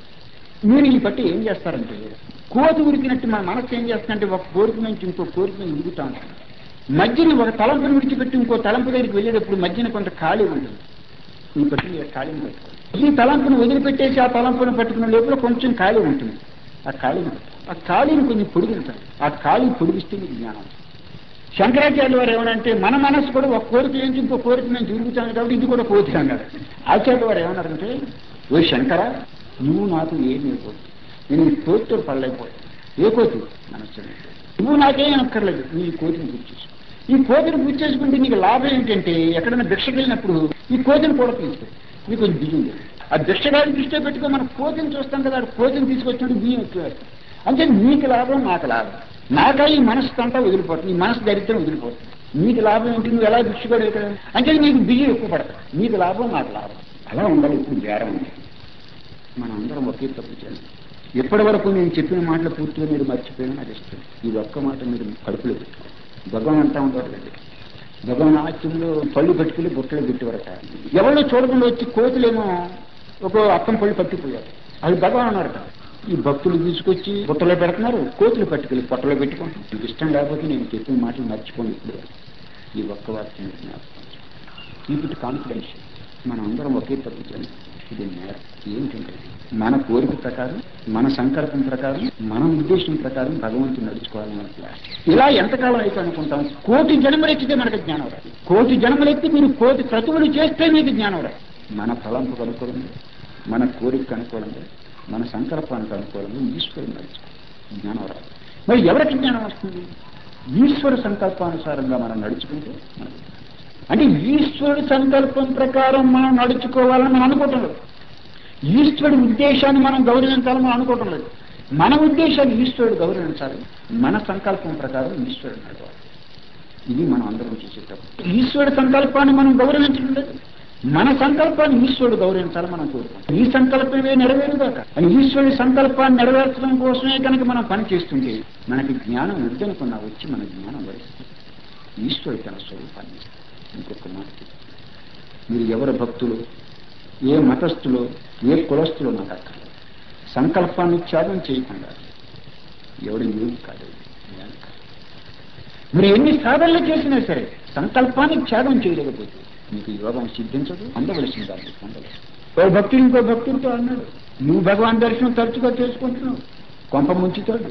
మీరు ఈ బట్టి ఏం చేస్తారంటే కోతి ఉరికినట్టు మన మనసు ఏం చేస్తుందంటే ఒక కోరిక నుంచి ఇంకో కోరిక నుంచి ఉరుగుతా ఉంటుంది మధ్యని ఒక తలంపుని విడిచిపెట్టి ఇంకో తలంపు దగ్గరికి వెళ్ళేటప్పుడు మధ్యన కొంత ఖాళీ ఉంటుంది ఈ బట్టి మీరు ఖాళీని పెట్టుకోవాలి ఈ తలంపును వదిలిపెట్టేసి ఆ తలంపును పట్టుకున్న లోపల కొంచెం ఖాళీ ఉంటుంది ఆ ఖాళీని ఆ ఖాళీని కొంచెం పొడిగించాలి ఆ ఖాళీ పొడిగిస్తే మీకు జ్ఞానం వస్తుంది. శంకరాచార్య వారు ఏమనంటే మన మనసు కూడా ఒక కోరిక నుంచి ఇంకో కోరిక నేను తిరుగుతాను కాబట్టి ఇది కూడా కోరిక అన్నారు ఆచార్య వారు ఏమన్నారంటే ఓ శంకర నువ్వు నాకు ఏమీ కోరిక నేను ఈ కోరితో పడలేకపోయాను ఏ కోతి మనస్సు నువ్వు నాకేం అక్కర్లేదు నీ ఈ కోతిని పూర్తి చేసుకో ఈ కోతిని పూర్తి చేసుకుంటే నీకు లాభం ఏంటంటే ఎక్కడైనా భిక్షకి వెళ్ళినప్పుడు ఈ కోతిని కూడా తీసుకో నీకు కొంచెం బియ్యం లేదు. ఆ భిక్షగాడి దృష్టిలో పెట్టుకో మనం కోతిని చూస్తాం కదా ఆ కోతిని తీసుకొచ్చినట్టు బియ్యం ఎక్కువ వేస్తాం. అంటే నీకు లాభం నాకు లాభం నాకా ఈ మనసు అంతా వదిలిపోతుంది ఈ మనసు దరిద్రం వదిలిపోతుంది నీకు లాభం ఏంటి నువ్వు ఎలా భిక్షుకోడు ఇక్కడ అంటే నీకు బియ్యం ఎక్కువ పడతాయి నీకు లాభం నాకు లాభం అలా ఉండాలి ఇప్పుడు బేరం ఉంది మనం అందరం ఒకే తప్పు చేయాలి ఎప్పటి వరకు నేను చెప్పిన మాటలు పూర్తిగా మీరు మర్చిపోయినా నాకు ఇష్టం ఈ ఒక్క మాట మీరు కడుపులో పెట్టుకోండి భగవాన్ అంటా ఉంటారు కదా భగవాన్ ఆశ్చర్యంలో పళ్ళు పెట్టుకుని బుట్టలు పెట్టేవారట ఎవరిలో చూడకుండా వచ్చి కోతులేమో ఒక అప్పం పళ్ళు పట్టిపోయారు అది భగవాన్ అన్నారట ఈ భక్తులు తీసుకొచ్చి బుట్టలో పెడుతున్నారు కోతులు పట్టుకెళ్ళి పొట్టలో పెట్టుకుంటాం మీకు ఇష్టం లేకపోతే నేను చెప్పిన మాటలు మర్చిపోండి ఇప్పుడు ఈ ఒక్క వాక్యం కీప్ కాన్ఫిడెన్స్ మనం అందరం ఒకే తప్పు చేయాలి ఇది నేరం ఏంటంటే మన కోరిక ప్రకారం మన సంకల్పం ప్రకారం మన ఉద్దేశం ప్రకారం భగవంతుడు నడుచుకోవాలని మన ప్లాన్ ఇలా ఎంతకాలం అయితే అనుకుంటాం కోటి జన్మలెత్తితే మనకు జ్ఞానం రాదు కోటి జన్మలెత్తి మీరు కోటి క్రతువులు చేస్తే మీకు జ్ఞానం రాదు మన తలంపుకు అనుకూలంగా మన కోరికకు అనుకూలంగా మన సంకల్పానికి అనుకూలంగా ఈశ్వరుడు నడుచుకోవాలి జ్ఞానం రాదు మరి ఎవరికి జ్ఞానం వస్తుంది ఈశ్వర సంకల్పానుసారంగా మనం నడుచుకుంటే మనకు అంటే ఈశ్వరుడి సంకల్పం ప్రకారం మనం నడుచుకోవాలని మనం అనుకోవటం లేదు ఈశ్వరుడి ఉద్దేశాన్ని మనం గౌరవించాలని మనం అనుకోవటం లేదు మన ఉద్దేశాన్ని ఈశ్వరుడు గౌరవించాలి మన సంకల్పం ప్రకారం ఈశ్వరుడు నడవాలి ఇది మనం అందరం చేసేటప్పుడు ఈశ్వరుడి సంకల్పాన్ని మనం గౌరవించడం లేదు మన సంకల్పాన్ని ఈశ్వరుడు గౌరవించాలని మనం కోరుకుంటాం ఈ సంకల్పమే నెరవేరుగాక అని ఈశ్వరుడి సంకల్పాన్ని నెరవేర్చడం కోసమే కనుక మనం పని చేస్తుంటే మనకి జ్ఞానం వద్దనుకున్నా వచ్చి మన జ్ఞానం వరిస్తుంది ఈశ్వరుడు తన స్వరూపాన్ని ఇస్తాడు. ఇంకొక మాట చెప్తాను. మీరు ఎవరు భక్తులు ఏ మతస్థులు ఏ కులస్థులు నాకు అక్కర్లేదు సంకల్పాన్ని త్యాగం చేయకుండా ఎవడు యోగి కాదు జ్ఞాని కాదు. మీరు ఎన్ని సాధనలు చేసినా సరే సంకల్పాన్ని త్యాగం చేయలేకపోతే మీకు యోగం సిద్ధించదు అందవలసిన దాన్ని పొందలేదు ఓ భక్తుడు ఇంకో భక్తుడితో అన్నాడు నువ్వు భగవాన్ దర్శనం తరచుగా చేసుకుంటున్నావు కొంప ముంచుతాడు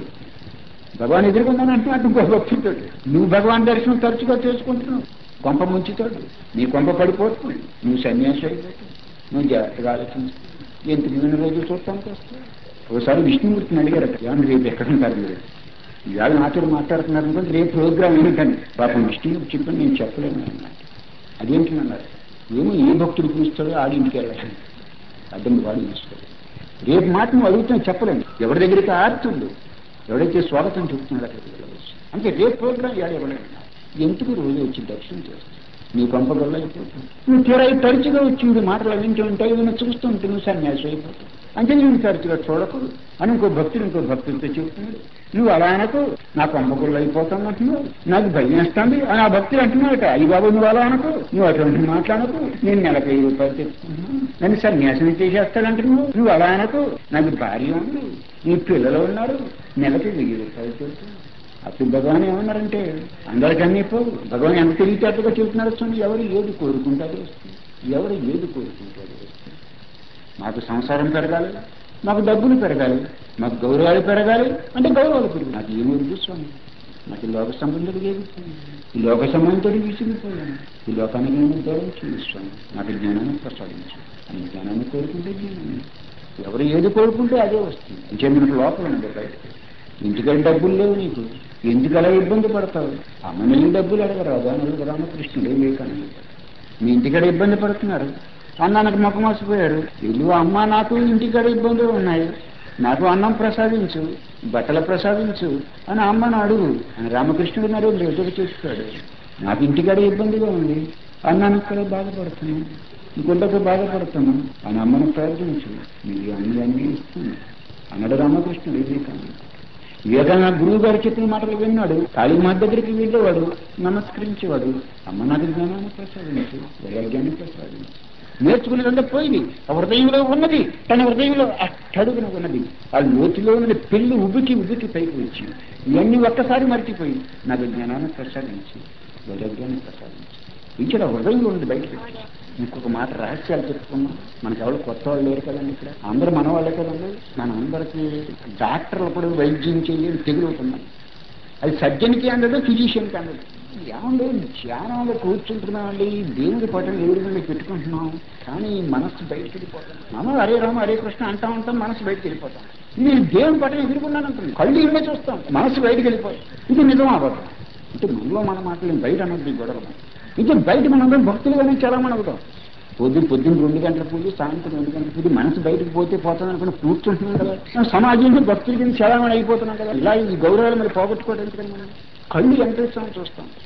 భగవాన్ ఎదుర్కొందని అంటున్నాడు ఇంకో భక్తుడితో నువ్వు భగవాన్ దర్శనం తరచుగా చేసుకుంటున్నావు కొంప ముంచుతాడు నీ కొంప పడిపోతుంది నువ్వు సన్యాసి అయిపోతుంది నువ్వు జాగ్రత్తగా ఆలోచించు ఎంత విన్న రోజులు చూడటానికి వస్తావు ఒకసారి విష్ణుమూర్తిని అడిగారట ఏమన్నా రేపు ఎక్కడ ఉంటారు మీరు ఇవాళ నాతో మాట్లాడుతున్నారు అనుకోండి రేపు ప్రోగ్రామ్ ఏంటని పాపం విష్ణుమూర్తి చెప్పని నేను చెప్పలేను అన్నమాట అదేంటి అన్నారు ఏమో ఏ భక్తుడు పిలుస్తాడో ఆడింటికి వెళ్ళాలి అడ్డం వాడు పిలుస్తాడు రేపు మాట నువ్వు అడుగుతున్నా చెప్పలేను ఎవరి దగ్గరికి ఆడుతుండు ఎవడైతే స్వాగతం చెబుతున్నాడు అక్కడికి వెళ్ళవచ్చు అంటే రేపు ప్రోగ్రామ్ ఇవాళ ఇవ్వలేను ఎందుకు రోజు వచ్చి దర్శనం చేస్తాను నీ పంపగల్లో అయిపోతుంది నువ్వు తీరా తరచుగా వచ్చి వీడి మాటలు వింటూ ఉంటాయి ఏమైనా చూస్తూ ఉంటే నువ్వు సన్యాసి అయిపోతావు అంటే నేను తరచుగా చూడకు అని ఇంకో భక్తుడు ఇంకో భక్తుడితో చెబుతున్నాడు నువ్వు అలా అనకు నా పంపగుళ్ళు అయిపోతాను అంటున్నావు నాకు భయం వేస్తుంది అని ఆ భక్తుడు అంటున్నాడట అయ్యి బాబు నువ్వు అలా అనకు నువ్వు అటువంటి మాట్లాడకు నేను నెలకు వెయ్యి రూపాయలు తెచ్చుకుంటున్నాను నన్ను సన్యాసం చేసేస్తాడంటున్నావు నువ్వు అలా అనకు నాకు భార్య ఉంది నీ పిల్లలు ఉన్నారు నెలకి వెయ్యి రూపాయలు తెచ్చుకున్నాను అప్పుడు భగవాన్ ఏమన్నారంటే అందరికన్నీ పోవు భగవాన్ ఎంత తెలివితేటగా చెబుతున్నారు చూడండి ఎవరు ఏది కోరుకుంటే అది వస్తుంది ఎవరు ఏది కోరుకుంటే అది వస్తుంది మాకు సంసారం పెరగాలి మాకు డబ్బులు పెరగాలి మాకు గౌరవాలు పెరగాలి అంటే గౌరవాలు పెరుగు నాకు ఏమి వద్దు స్వామి నాకు ఈ లోక సంబంధులు ఏది ఈ లోక సంబంధంతో విసిగిపోయాను ఈ లోకానికి నేను దూరం చూపిస్తాను నాకు జ్ఞానాన్ని ప్రసాదించు అని జ్ఞానాన్ని కోరుకుంటే జ్ఞానాన్ని ఎవరు ఏది కోరుకుంటే అదే వస్తుంది అంటే మనకు లోపల ఉంది బయటకు ఇంటికాడ డబ్బులు లేవు నీకు ఎందుకు అలా ఇబ్బంది పడతావు అమ్మని డబ్బులు అడగరాదా నలుగు రామకృష్ణుడు వివేకానంద మీ ఇంటికాడ ఇబ్బంది పడుతున్నారు అన్నానికి ముఖం మోసపోయారు ఇల్లు అమ్మ నాకు ఇంటికాడ ఇబ్బందులు ఉన్నాయి నాకు అన్నం ప్రసాదించు బట్టలు ప్రసాదించు అని అమ్మను అడుగు అని రామకృష్ణుడు మరి ఎదురు చేస్తాడు నాకు ఇంటికాడ ఇబ్బందిగా ఉంది అన్నానికి కూడా బాధపడుతున్నాను గుడ్డకు బాధపడుతున్నాను అని అమ్మను ప్రార్థించు నీకు అన్ని అన్నీ ఇస్తుంది అన్నాడు రామకృష్ణుడు వివేకానంద వివేకానంద గురువు గారు చెప్పిన మాటలు విన్నాడు కాళీమాత దగ్గరికి వెళ్ళేవాడు నమస్కరించేవాడు అమ్మ నాకు జ్ఞానాన్ని ప్రసాదించు వైరాగ్యాన్ని ప్రసాదించు నేర్చుకునేదంతా పోయింది ఆ హృదయంలో ఉన్నది తన హృదయంలో అట్టడుగున ఉన్నది ఆ లోతులో ఉన్నది పెళ్లి ఉబికి ఉబికి పైకి వచ్చి ఇవన్నీ ఒక్కసారి మర్చిపోయి నాకు జ్ఞానాన్ని ప్రసాదించి వైరాగ్యాన్ని ప్రసాదించి ఇక్కడ హృదయంలో ఉంది బయటకు వచ్చి ఇంకొక మాట రహస్యాలు చెప్పుకున్నాం మనకి ఎవరు కొత్త వాళ్ళు లేరు కదండి ఇక్కడ అందరూ మన వాళ్ళే కదండి మన అందరికీ డాక్టర్లు కూడా వైద్యం చేయని తెగులుతున్నాం అది సర్జన్కి అందదు ఫిజిషియన్కి అందదు ఏమండి ధ్యానంలో కూర్చుంటున్నామండి దేవుడి పటం ఎవరి మీద పెట్టుకుంటున్నాం కానీ మనస్సు బయటకు వెళ్ళిపోతాం మనం హరే రామ హరే కృష్ణ అంటా ఉంటాం మనసు బయటకు వెళ్ళిపోతాం నేను దేవుడి పటం ఎదుర్కొన్నాను అంటుంది కళ్ళు ఇవే చూస్తాం మనసు బయటకు వెళ్ళిపోతాం ఇది నిజం అబద్ధం అంటే మనలో మన మాటలు బయట అన్నది ఈ గొడవ ఇది బయట మనందరం భక్తులుగానే చాలా మనం అవుతాం పొద్దున్న పొద్దున్న రెండు గంటల పూజ సాయంత్రం రెండు గంటల పూజ మనసు బయటకు పోతే పోతుంది అనుకుని కూర్చుంటున్నాం కదా సమాజంలో భక్తుల కింద చలామణి అయిపోతున్నాం కదా ఇలా ఈ గౌరవాలు మరి పోగొట్టుకోవడానికి కదా మనం కళ్ళు ఎంత ఇస్తామో చూస్తాం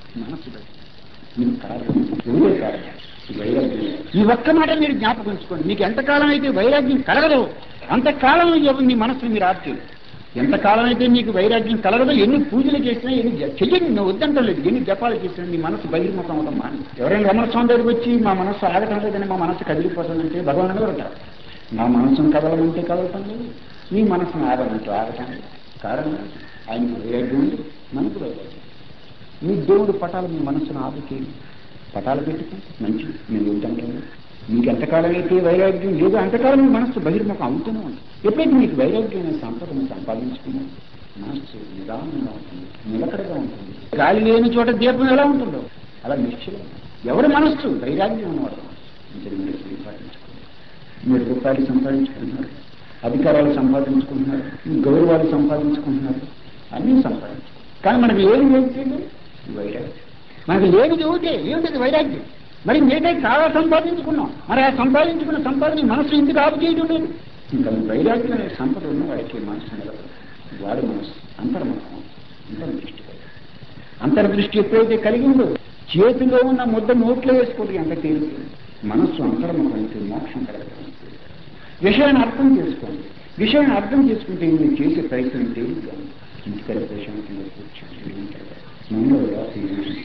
మనస్సు బయట మీకు కారణం ఎవరే కారణం ఈ వైరాగ్యం ఈ ఒక్క మాట మీరు జ్ఞాపకం ఉంచుకోండి మీకు ఎంతకాలం అయితే వైరాగ్యం కలగదు అంతకాలం ఎవ- మీ మనస్సును మీరు ఆర్చేది ఎంతకాలం అయితే మీకు వైరాగ్యం కలగదో ఎన్ని పూజలు చేసినా ఎన్ని జ- చెయ్యండి నువ్వు వద్దంటం లేదు ఎన్ని జపాలు చేసినా మీ మనసు బహిర్ముఖం అవడం మాని ఎవరైనా రమణ స్వామి దగ్గరికి వచ్చి మా మనసు ఆగటం లేదని మా మనసు కదిలిపోతుందంటే భగవాన్ గారు అంటారు నా మనసును కదలమంటే కదలటం లేదు నీ మనసును ఆగమంటే ఆగటం లేదు కారణం ఆయనకు వైరాగ్యం ఉంది మనకు వైరాగ్యం మీ దేవుడు పటాలు మీ మనసును ఆపుకేయండి పటాలు పెట్టుకో మంచిది నేను వద్దంటాను మీకు ఎంతకాలం అయితే వైరాగ్యం లేదో అంతకాలం మీ మనస్సు బహిర్ముఖం అవుతూనే ఉంది ఎప్పుడైతే మీకు వైరాగ్యం అనే సంపదను సంపాదించుకున్నా మనస్సు నిదానంగా ఉంటుంది నిలకడగా ఉంటుంది గాలి లేని చోట దీపం ఎలా ఉంటుందో అలా నిశ్చలం ఎవరి మనస్సు వైరాగ్యం ఉన్నవాడు అంటే మీరు సంపాదించుకోండి మీరు రూపాయలు సంపాదించుకుంటున్నారు అధికారాలు సంపాదించుకుంటున్నారు గౌరవాలు సంపాదించుకుంటున్నారు అన్నీ సంపాదించుకుంటున్నారు కానీ మనకి ఏది ఏమిటి వైరాగ్యం మనకి లేనిది ఒకటే ఏమిటది వైరాగ్యం మరి మిగతా చాలా సంపాదించుకున్నాం మరి ఆ సంపాదించుకున్న సంపాదన మనసు ఎందుకు ఆపు చేయడం లేదు ఇంకా వైరాగ్యం అనే సంపద ఉన్న వాడికి మనసు నిలబడదు వాడి మనసు అంతర్ముఖం అంతర్దృష్టి అంతర్దృష్టి ఎప్పుడైతే కలిగిందో చేతిలో ఉన్న ముద్ద నోట్లో వేసుకోవడం ఎంత తేలిక మనస్సు అంతర్ముఖం అయితే మోక్షం కలగడం విషయాన్ని అర్థం చేసుకోండి విషయాన్ని అర్థం చేసుకుంటే మీరు చేసే ప్రయత్నం తేలిగ్గా ఉంది. ఇంటికడ ప్రశాంతంగా కూర్చొని ఉంటారు మనలో రాసి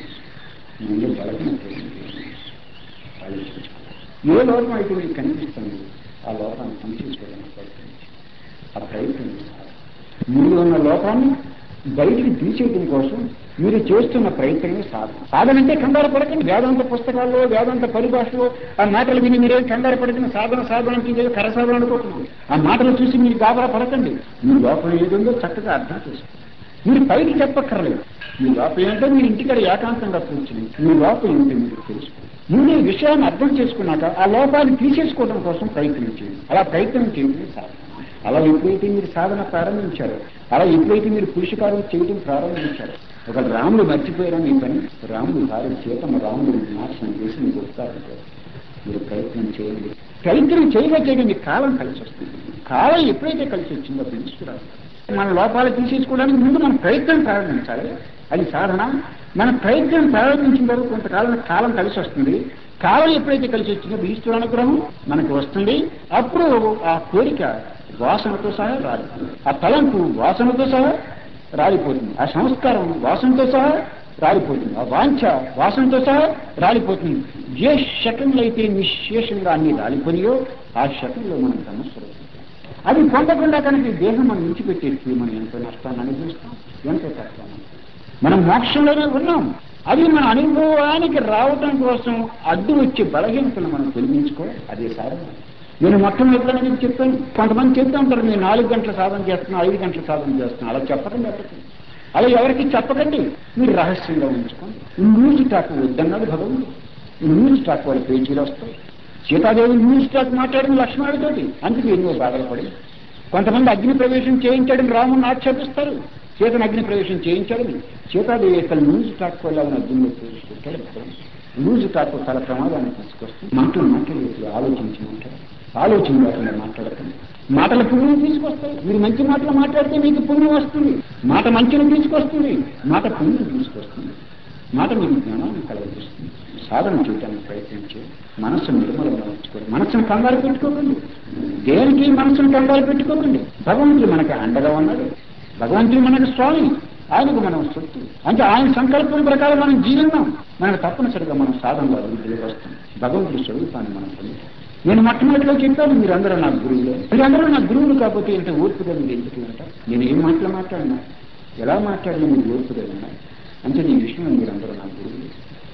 మనలో బలహీనత ఏంటి? ఆలోచించుకోవాలి ఏ లోపం అయితే మీకు కనిపిస్తుంది ఆ లోపాన్ని పనిచేసుకోవడానికి ప్రయత్నించి ఆ ప్రయత్నం చేయాలి. మీలో ఉన్న లోపాన్ని బయటికి తీసేయడం కోసం మీరు చేస్తున్న ప్రయత్నమే సాధన సాధన అంటే కంగారు పడకండి వేదాంత పుస్తకాల్లో వేదాంత పరిభాషలో ఆ మాటలు విని మీరేం కంగారు పడకండి సాధన సాధన అంటే ఇదేదో కర సాధన అనుకుంటున్నాం ఆ మాటలు చూసి మీరు గాబరా పడకండి మీ లోపం ఏదుందో చక్కగా అర్థం చేసుకోండి మీరు పైకి చెప్పక్కర్లేదు మీ లోపం ఏంటో మీరు ఇంటికాడ ఏకాంతంగా కూర్చుని మీ లోపం ఏంటో మీరు తెలుసుకోండి ముందు ఈ విషయాన్ని అర్థం చేసుకున్నాక ఆ లోపాన్ని తీసేసుకోవడం కోసం ప్రయత్నం చేయండి అలా ప్రయత్నం చేయడం సాధన అలా ఎప్పుడైతే మీరు సాధన ప్రారంభించారో అలా ఎప్పుడైతే మీరు పురుషకారం చేయడం ప్రారంభించారో ఒక రాముడు మర్చిపోయారా మీ పని రాముడు భార్య చేతమ రాముడు నాశనం చేసి మీకు ఉపకారం చేయాలి. మీరు ప్రయత్నం చేయండి ప్రయత్నం చేయగా చేయగా మీకు కాలం కలిసి వస్తుంది కాలం ఎప్పుడైతే కలిసి వచ్చిందో తెలుసుకురాదు మన లోపాలు తీసేసుకోవడానికి ముందు మనం ప్రయత్నం ప్రారంభించాలి అది సాధన మన ప్రయత్నం ప్రారంభించిన తర్వాత కొంతకాలం కాలం కలిసి వస్తుంది కాలం ఎప్పుడైతే కలిసి వచ్చిందో ఈశ్వర అనుగ్రహం మనకు వస్తుంది అప్పుడు ఆ కోరిక వాసనతో సహా రాదు ఆ తలంపు వాసనతో సహా రాలిపోతుంది ఆ సంస్కారం వాసనతో సహా రాలిపోతుంది ఆ వాంఛ వాసనతో సహా రాలిపోతుంది ఏ శకంలో అయితే నిశేషంగా అన్ని రాలిపోయో ఆ శకంలో మనం సమస్యలు అది పొందకుండా కనుక ఈ దేహం మనం విడిచిపెట్టేసి మనం ఎంతో నష్టాన్ని అనుభవిస్తాం ఎంతో కష్టాన్ని మనం మోక్షంలోనే ఉన్నాం అది మన అనుభవానికి రావటం కోసం అడ్డు వచ్చే బలహీనతను మనం తొలగించుకోవాలి అదే సాధన నేను మొట్టమొదటి మీకు చెప్పాను కొంతమంది చెప్తూ ఉంటారు నేను నాలుగు గంటల సాధన చేస్తున్నా ఐదు గంటల సాధన చేస్తున్నా అలా చెప్పకండి ఎవరికి అలా ఎవరికి చెప్పకండి మీరు రహస్యంగా ఉంచుకోండి న్యూస్ టాక్ వద్దన్నాడు భగవంతుడు న్యూస్ టాక్ వాళ్ళ పేజీలు వస్తాయి సీతాదేవి న్యూస్ టాక్ మాట్లాడిన లక్ష్మణుడితోటి అందుకే ఎన్నో బాధలు పడి కొంతమంది అగ్ని ప్రవేశం చేయించాడని రాముని ఆక్షేపిస్తారు సీతను అగ్ని ప్రవేశం చేయించాడని సీతాదేవి యొక్క లూజ్ టాక్ వల్ల ఆమెను అగ్నిలో ప్రవేశపెట్టాడు భగవంతుడు. లూజ్ టాక్ చాలా ప్రమాదాన్ని తీసుకొస్తుంది మాటలు మాట్లాడేది ఆలోచించి మాట్లాడాలి ఆలోచన లేకుండా మాట్లాడకండి మాటల పుణ్యం తీసుకొస్తాయి మీరు మంచి మాటలు మాట్లాడితే మీకు పుణ్యం వస్తుంది మాట మంచిని తీసుకొస్తుంది మాట పుణ్యం తీసుకొస్తుంది మాట మీకు జ్ఞానాన్ని కలగజేస్తుంది సాధన చేయడానికి ప్రయత్నించి మనస్సు నిర్మలంగా ఉంచుకోండి మనస్సును కంగారు పెట్టుకోకండి దేనికి మనస్సును కంగారు పెట్టుకోకండి భగవంతుడు మనకి అండగా ఉన్నాడు భగవంతుడు మనకు స్వామి ఆయనకు మనం సొత్తు అంటే ఆయన సంకల్పం ప్రకారం మనం జీవిన్నాం మనకు తప్పనిసరిగా మనం సాధనలో అభివృద్ధిలోకి వస్తాం భగవంతుడి స్వరూపాన్ని మనం పొందుతాం నేను మొట్టమొదటిలో చెప్పాను మీరందరూ నా గురువులే మీరందరూ నా గురువులు కాకపోతే ఇంత ఓర్పుగా మీరు ఎందుకు ఉంటారు నేను ఏం మాటలు మాట్లాడినా ఎలా మాట్లాడినా మీరు ఓర్పుగా ఉన్నారు అంటే ఈ విషయంలో మీరందరూ నా గురువులు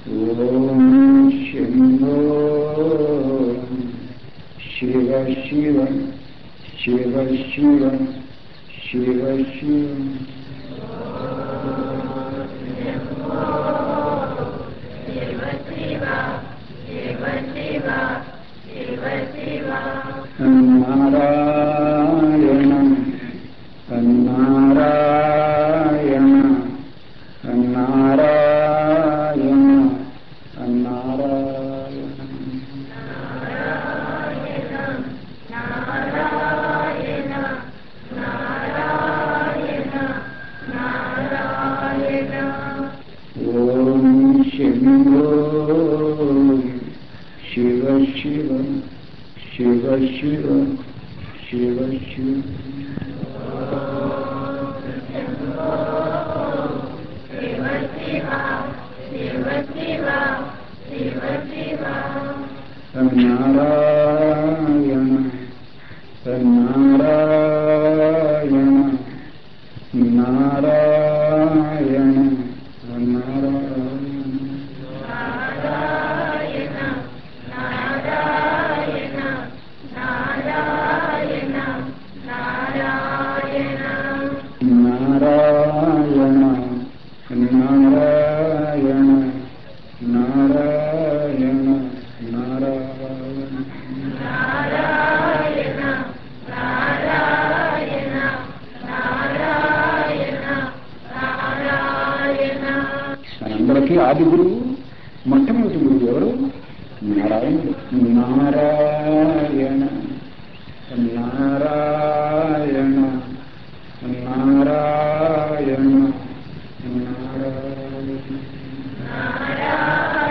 ఓం శంభో శివ శివ శివ శివ శివ శివ నారాయణ నారాయణ నారాయణ నారాయణ ఓం నారాయణ నారాయణ నారాయణ నారాయణ నారాయణ నారాయణ నారాయణ నారాయణ మనందరికీ ఆది గురువు మొట్టమొదటి గురువు ఎవరు నారాయణుడు నారాయణ నారాయణ నారాయణ నారాయణ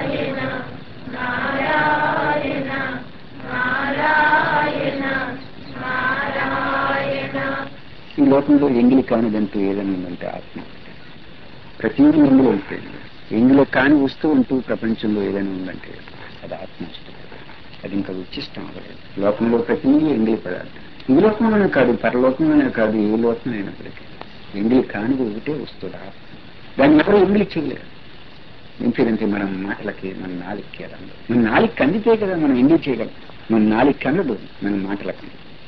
ఈ లోకంలో ఎంగిలి కానిదంటూ ఏదైనా ఉందంటే ఆత్మ ప్రతిదీ ఎంగిలి అయిపోయింది ఎంగిలో కాని వస్తువు అంటూ ప్రపంచంలో ఏదైనా ఉందంటే అది ఆత్మ వస్తువు అది ఇంకా ఉచ్చిష్టం అవ్వలేదు లోకంలో ప్రతిదీ ఎంగిలి పదార్థం ఈ లోకంలోనే కాదు పరలోకంలోనే కాదు ఏ లోకం అయినప్పటికీ ఎంగిలి కానిది ఒకటే వస్తువు ఆత్మ దాన్ని ఎవరు ఎంగిలి చేయలేరు ఎందుకంటే మనం మాటలకి మన నాలుగుకి అలా ఉండదు. మన నాలుగు అందితే కదా మనం ఎంగిలి చేయగలం మన నాలుగు అందదు మన మాటలకు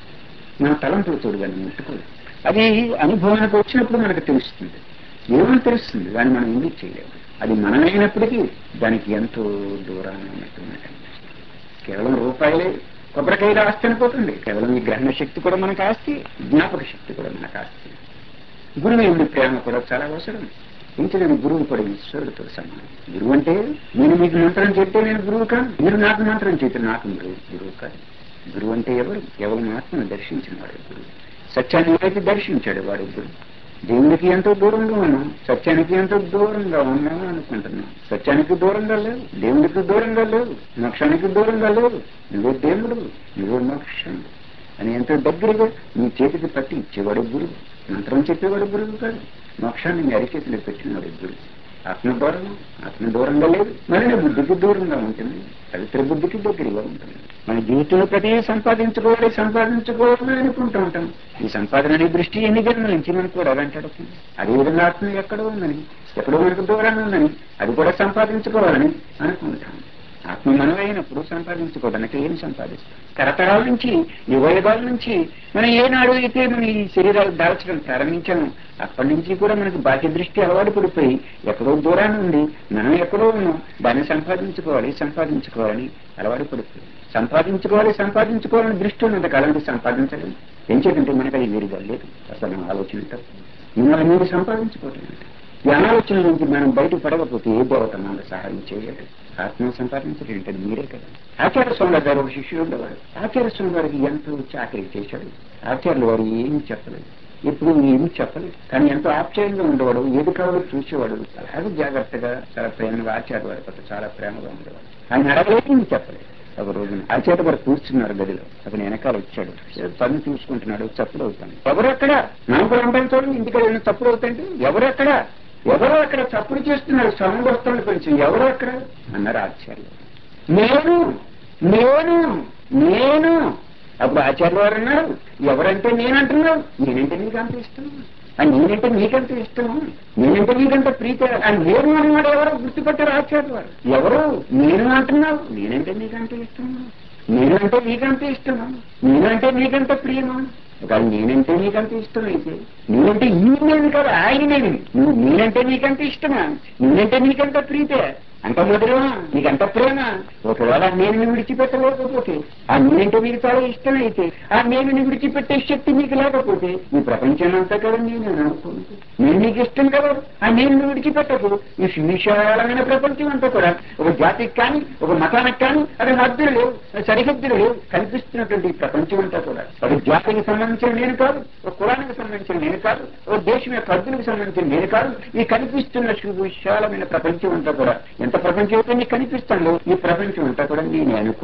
మన తలంపులతో దాన్ని ముట్టుకోదు అది అనుభవానికి వచ్చినప్పుడు మనకు తెలుస్తుంది ఏమని తెలుస్తుంది దాన్ని మనం ఎందుకు చేయలేము అది మనమైనప్పటికీ దానికి ఎంతో దూరాన్ని ఉన్నట్టు మనకు అనిపిస్తుంది కేవలం రూపాయలే కొబ్బరికాయలు ఆస్తి అనుకోతుంది కేవలం ఈ గ్రహణ శక్తి కూడా మనకు ఆస్తి జ్ఞాపక శక్తి కూడా మనకు ఆస్తి గురువు ఎందు ప్రేమ కూడా చాలా అవసరం ఇంచలేని గురువు కూడా ఈశ్వరుడితో సమానం గురువు అంటే నేను మీకు మంత్రం చెప్తే నేను గురువు కాను మీరు నాకు మంత్రం చెప్తే నాకు గురువు గురువు కాదు గురువు అంటే ఎవరు కేవలం ఆత్మను దర్శించిన వాడు గురువు సత్యాన్ని ఎవరైతే దర్శించాడు వాడు గురువు దేవుడికి ఎంతో దూరంగా ఉన్నాం సత్యానికి ఎంతో దూరంగా ఉన్నాం అనుకుంటున్నాం సత్యానికి దూరంగా లేవు దేవుడికి దూరంగా లేవు మోక్షానికి దూరంగా లేవు నువ్వే దేవుడు నువ్వే మోక్షం అని ఎంతో దగ్గరగా నీ చేతికి పట్టి ఇచ్చేవాడు గురువు మంత్రం చెప్పేవాడు గురువు కాదు మోక్షాన్ని నీ అరిచేతిలో పెట్టినవాడు గురువు ఆత్మ దూరం ఆత్మ దూరంగా లేదు మరి నీ బుద్ధికి దూరంగా ఉంటుంది పవిత్ర బుద్ధికి దగ్గరగా ఉంటుంది మన జీవితంలో ప్రతి సంపాదించుకోవాలి సంపాదించుకోవాలని అనుకుంటూ ఉంటాం ఈ సంపాదన అనే దృష్టి ఎన్ని జన్మల నుంచి మనకు కూడా వెంటాడుతుంది అదేవిధంగా ఆత్మ ఎక్కడో ఉందని ఎక్కడో మనకు దూరంగా ఉందని అది కూడా సంపాదించుకోవాలని అనుకుంటాం ఆత్మ మనమైనప్పుడు సంపాదించుకోవడానికి ఏం సంపాదిస్తాం తరతరాల నుంచి యువయుగాల నుంచి మనం ఏనాడు అయితే మనం ఈ శరీరాలు దాల్చడం ప్రారంభించాము అప్పటి నుంచి కూడా మనకు బాహ్య దృష్టి అలవాటు పడిపోయి ఎక్కడో దూరాన్ని ఉంది మనం ఎక్కడో ఉన్నాం దాన్ని సంపాదించుకోవాలి సంపాదించుకోవాలని అలవాటు పడిపోయి సంపాదించుకోవాలి సంపాదించుకోవాలని దృష్టి ఉన్నంత కాలం సంపాదించలేదు ఏం చేద్దంటే మనకు అది వేరుగా లేదు అసలు మన ఆలోచన తప్పు మిమ్మల్ని మీరు సంపాదించుకోవటం అంటే ఈ ఆలోచన నుంచి మనం బయట పడకపోతే ఏ దేవత మనకు సహాయం చేయలేదు ఆత్మ సంపాదించడం ఏంటది మీరే కదా ఆచార్య స్వామి గారు ఒక శిష్యుడు ఉండేవాడు ఆచార్య స్వామి గారికి ఎంతో చాకరీ చేశాడు ఆచార్యులు వారు ఏమీ చెప్పలేదు ఎప్పుడు ఏమీ చెప్పలేదు కానీ ఎంతో ఆశ్చర్యంగా ఉండేవాడు ఏది కావాలో చూసేవాడు అలాగే జాగ్రత్తగా చాలా ప్రేమగా ఆచార్య వారి పట్ల చాలా ప్రేమగా ఉండేవాడు ఆయన అడగలేదు ఏమీ చెప్పలేదు ఒక రోజు ఆచార్య వారు కూర్చున్నారు గదిలో అతను వెనకాల వచ్చాడు పని చూసుకుంటున్నాడు చప్పుడు అవుతాను ఎవరు అక్కడ మనం కూడా ఉంటాం చూడండి ఇంటికి వెళ్ళిన చప్పుడు అవుతాంటే ఎవరు అక్కడ ఎవరో అక్కడ చప్పుడు చేస్తున్నారు సౌండ్ వస్తుంది కొంచెం ఎవరు అక్కడ అన్నారు ఆచార్యులు నేను నేను నేను అప్పుడు ఆచార్య వారు అన్నారు ఎవరంటే నేనంటున్నావు నేనంటే నీకు అంత ఇష్టం ఆ నేనంటే నీకంత ఇష్టం నేనంటే నీకంత ప్రీతి ఆ నేను అన్నవాడు ఎవరో గుర్తుపెట్టారు ఆచార్య వారు ఎవరు నేను అంటున్నావు నేనంటే నీకంత ఇష్టం నేనంటే నీకంత ఇష్టమా నేనంటే నీకంత ప్రియమా ఒకవేళ నేనంటే నీకంత ఇష్టం అయితే నేనంటే ఈ నేను కాదు ఆయన నేను నువ్వు నేనంటే నీకంత ఇష్టమా నేనంటే నీకంత ప్రీతే అంత మధురమా నీకంత ప్రేమ ఒకవేళ నేను విడిచిపెట్టలేకపోతే ఆ నేనంటే నీకు చాలా ఇష్టం అయితే ఆ నేను విడిచిపెట్టే శక్తి నీకు లేకపోతే ఈ ప్రపంచం అంతా కదా నేను అనుకుంటూ నేను నీకు ఇష్టం కదా ఆ నేను విడిచిపెట్టకు ఈ విశాలమైన ప్రపంచం అంతా కూడా ఒక జాతికి కానీ ఒక మతానికి కానీ అది హద్దులు లేవు సరిహద్దులు లేవు కల్పిస్తున్నటువంటి ఈ ప్రపంచం అంతా కూడా ఒక జాతికి సంబంధించిన నేను కాదు ఒక కులానికి సంబంధించిన నేను కాదు ఒక దేశం యొక్క హద్దులకు సంబంధించిన నేను కాదు ఈ కనిపిస్తున్న విశాలమైన ప్రపంచం అంతా కూడా ఎంత ప్రపంచం అయితే నీకు కనిపిస్తుందో ఈ ప్రపంచం అంతా కూడా నేను అనుకో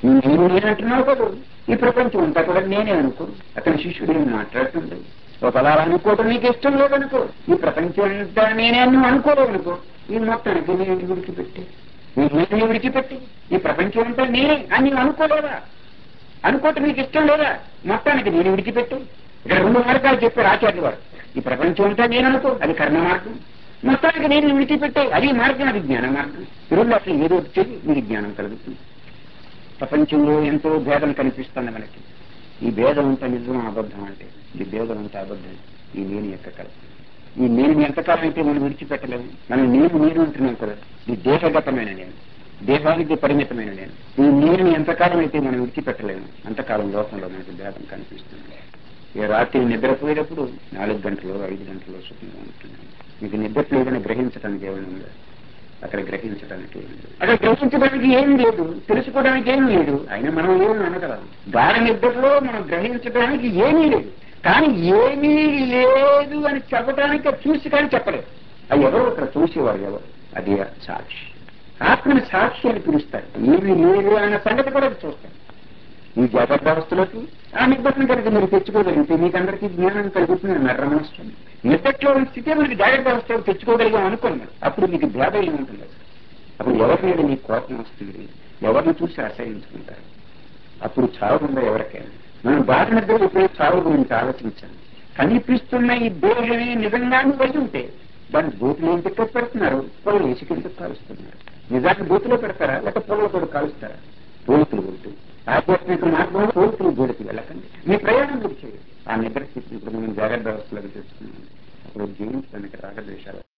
నేను నేను అంటున్నావు కదా ఈ ప్రపంచం అంతా కూడా నేనే అనుకో అతని శిష్యుడు ఏం మాట్లాడుతుంది ఒక అలా అనుకోవటం నీకు ఇష్టం లేదనుకో ఈ ప్రపంచం అంతా నేనే నువ్వు అనుకోలేదు అనుకో ఈ మొత్తానికి నేను విడిచిపెట్టి ఈ నేను విడిచిపెట్టి ఈ ప్రపంచం అంతా నేనే అని నువ్వు అనుకోలేదా అనుకోవటం నీకు ఇష్టం లేదా మొత్తానికి నేను విడిచిపెట్టు ఇక్కడ రెండు మార్గాలు చెప్పారు ఆచార్య వారు ఈ ప్రపంచం అంతా నేను అనుకో అది కర్మ మార్గం మొత్తానికి నేను విడిచిపెట్టే అది మార్గం అది జ్ఞాన మార్గం రెండు అసలు ఏదో వచ్చేది మీకు జ్ఞానం కలుగుతుంది ప్రపంచంలో ఎంతో భేదం కనిపిస్తుంది మనకి ఈ భేదం అంతా నిజం అబద్ధం అంటే ఈ భేదం అంతా అబద్ధం ఈ నేను యొక్క కళ ఈ నేను ఎంతకాలం అయితే మనం విడిచిపెట్టలేము మనం నేను నేను అంటున్నాం కదా ఈ దేహగతమైన నేను దేహానికి పరిమితమైన నేను ఈ నేను ఎంతకాలం అయితే మనం విడిచిపెట్టలేము అంతకాలం లోకంలో మనకి భేదం కనిపిస్తుంది ఈ రాత్రి నిద్రపోయేటప్పుడు నాలుగు గంటలు ఐదు గంటలు సుఖంగా ఉంటుంది మీకు నిద్ర లేదని గ్రహించడానికి ఏమైనా ఉందా అక్కడ గ్రహించడానికి ఏమీ లేదు అక్కడ గ్రహించడానికి ఏం లేదు తెలుసుకోవడానికి ఏం లేదు అయినా మనం ఏమి అనగలం గాఢ నిద్రలో మనం గ్రహించడానికి ఏమీ లేదు కానీ ఏమీ లేదు అని చెప్పడానికి అది చూసి కానీ చెప్పలేదు అది ఎవరు అక్కడ చూసేవారు ఎవరు అది సాక్షి ఆత్మని సాక్షి అని పిలుస్తారు ఏమీ లేదు అన్న సంగతి కూడా అది చూస్తారు ఈ జాగ్రత్త అవస్థలోకి ఆ నిద్రను కనుక మీరు తెచ్చుకోగలిగితే మీకందరికీ జ్ఞానం కలుగుతుంది అన్నారు రమణస్వామి నిద్రలో ఉన్న స్థితి మనకి జాగ్రత్త అవస్థలో తెచ్చుకోగలిగాం అనుకున్నారు అప్పుడు మీకు భేదం ఏముంటుంది అప్పుడు ఎవరి మీద మీకు కోపం వస్తుంది ఎవరిని చూసి ఆశ్రయించుకుంటారు అప్పుడు చావు ఉందా ఎవరికైనా మనం బాధ నిద్ర ఇప్పుడు చావు గురించి ఆలోచించాలి కనిపిస్తున్న ఈ దేహమే నిజంగానే పోయి ఉంటే దాన్ని బూతులు ఏం తిక్క పెడుతున్నారు పొలం వేసి కింద కాలుస్తున్నారు నిజాన్ని బూతులో పెడతారా లేకపోతే పొలంలో కాలుస్తారా పోలికలు కొడుతూ ఆధ్యాత్మిక మార్గంలో పోలికలు జోడికి వెళ్ళకండి మీ ప్రయాణం మీరు చేయండి ఆ నిద్ర స్థితిని ఇప్పుడు మనం జాగ్రత్త వ్యవస్థలోకి తెచ్చుకున్నాం అప్పుడు జీవించడానికి రాగద్వేషాలు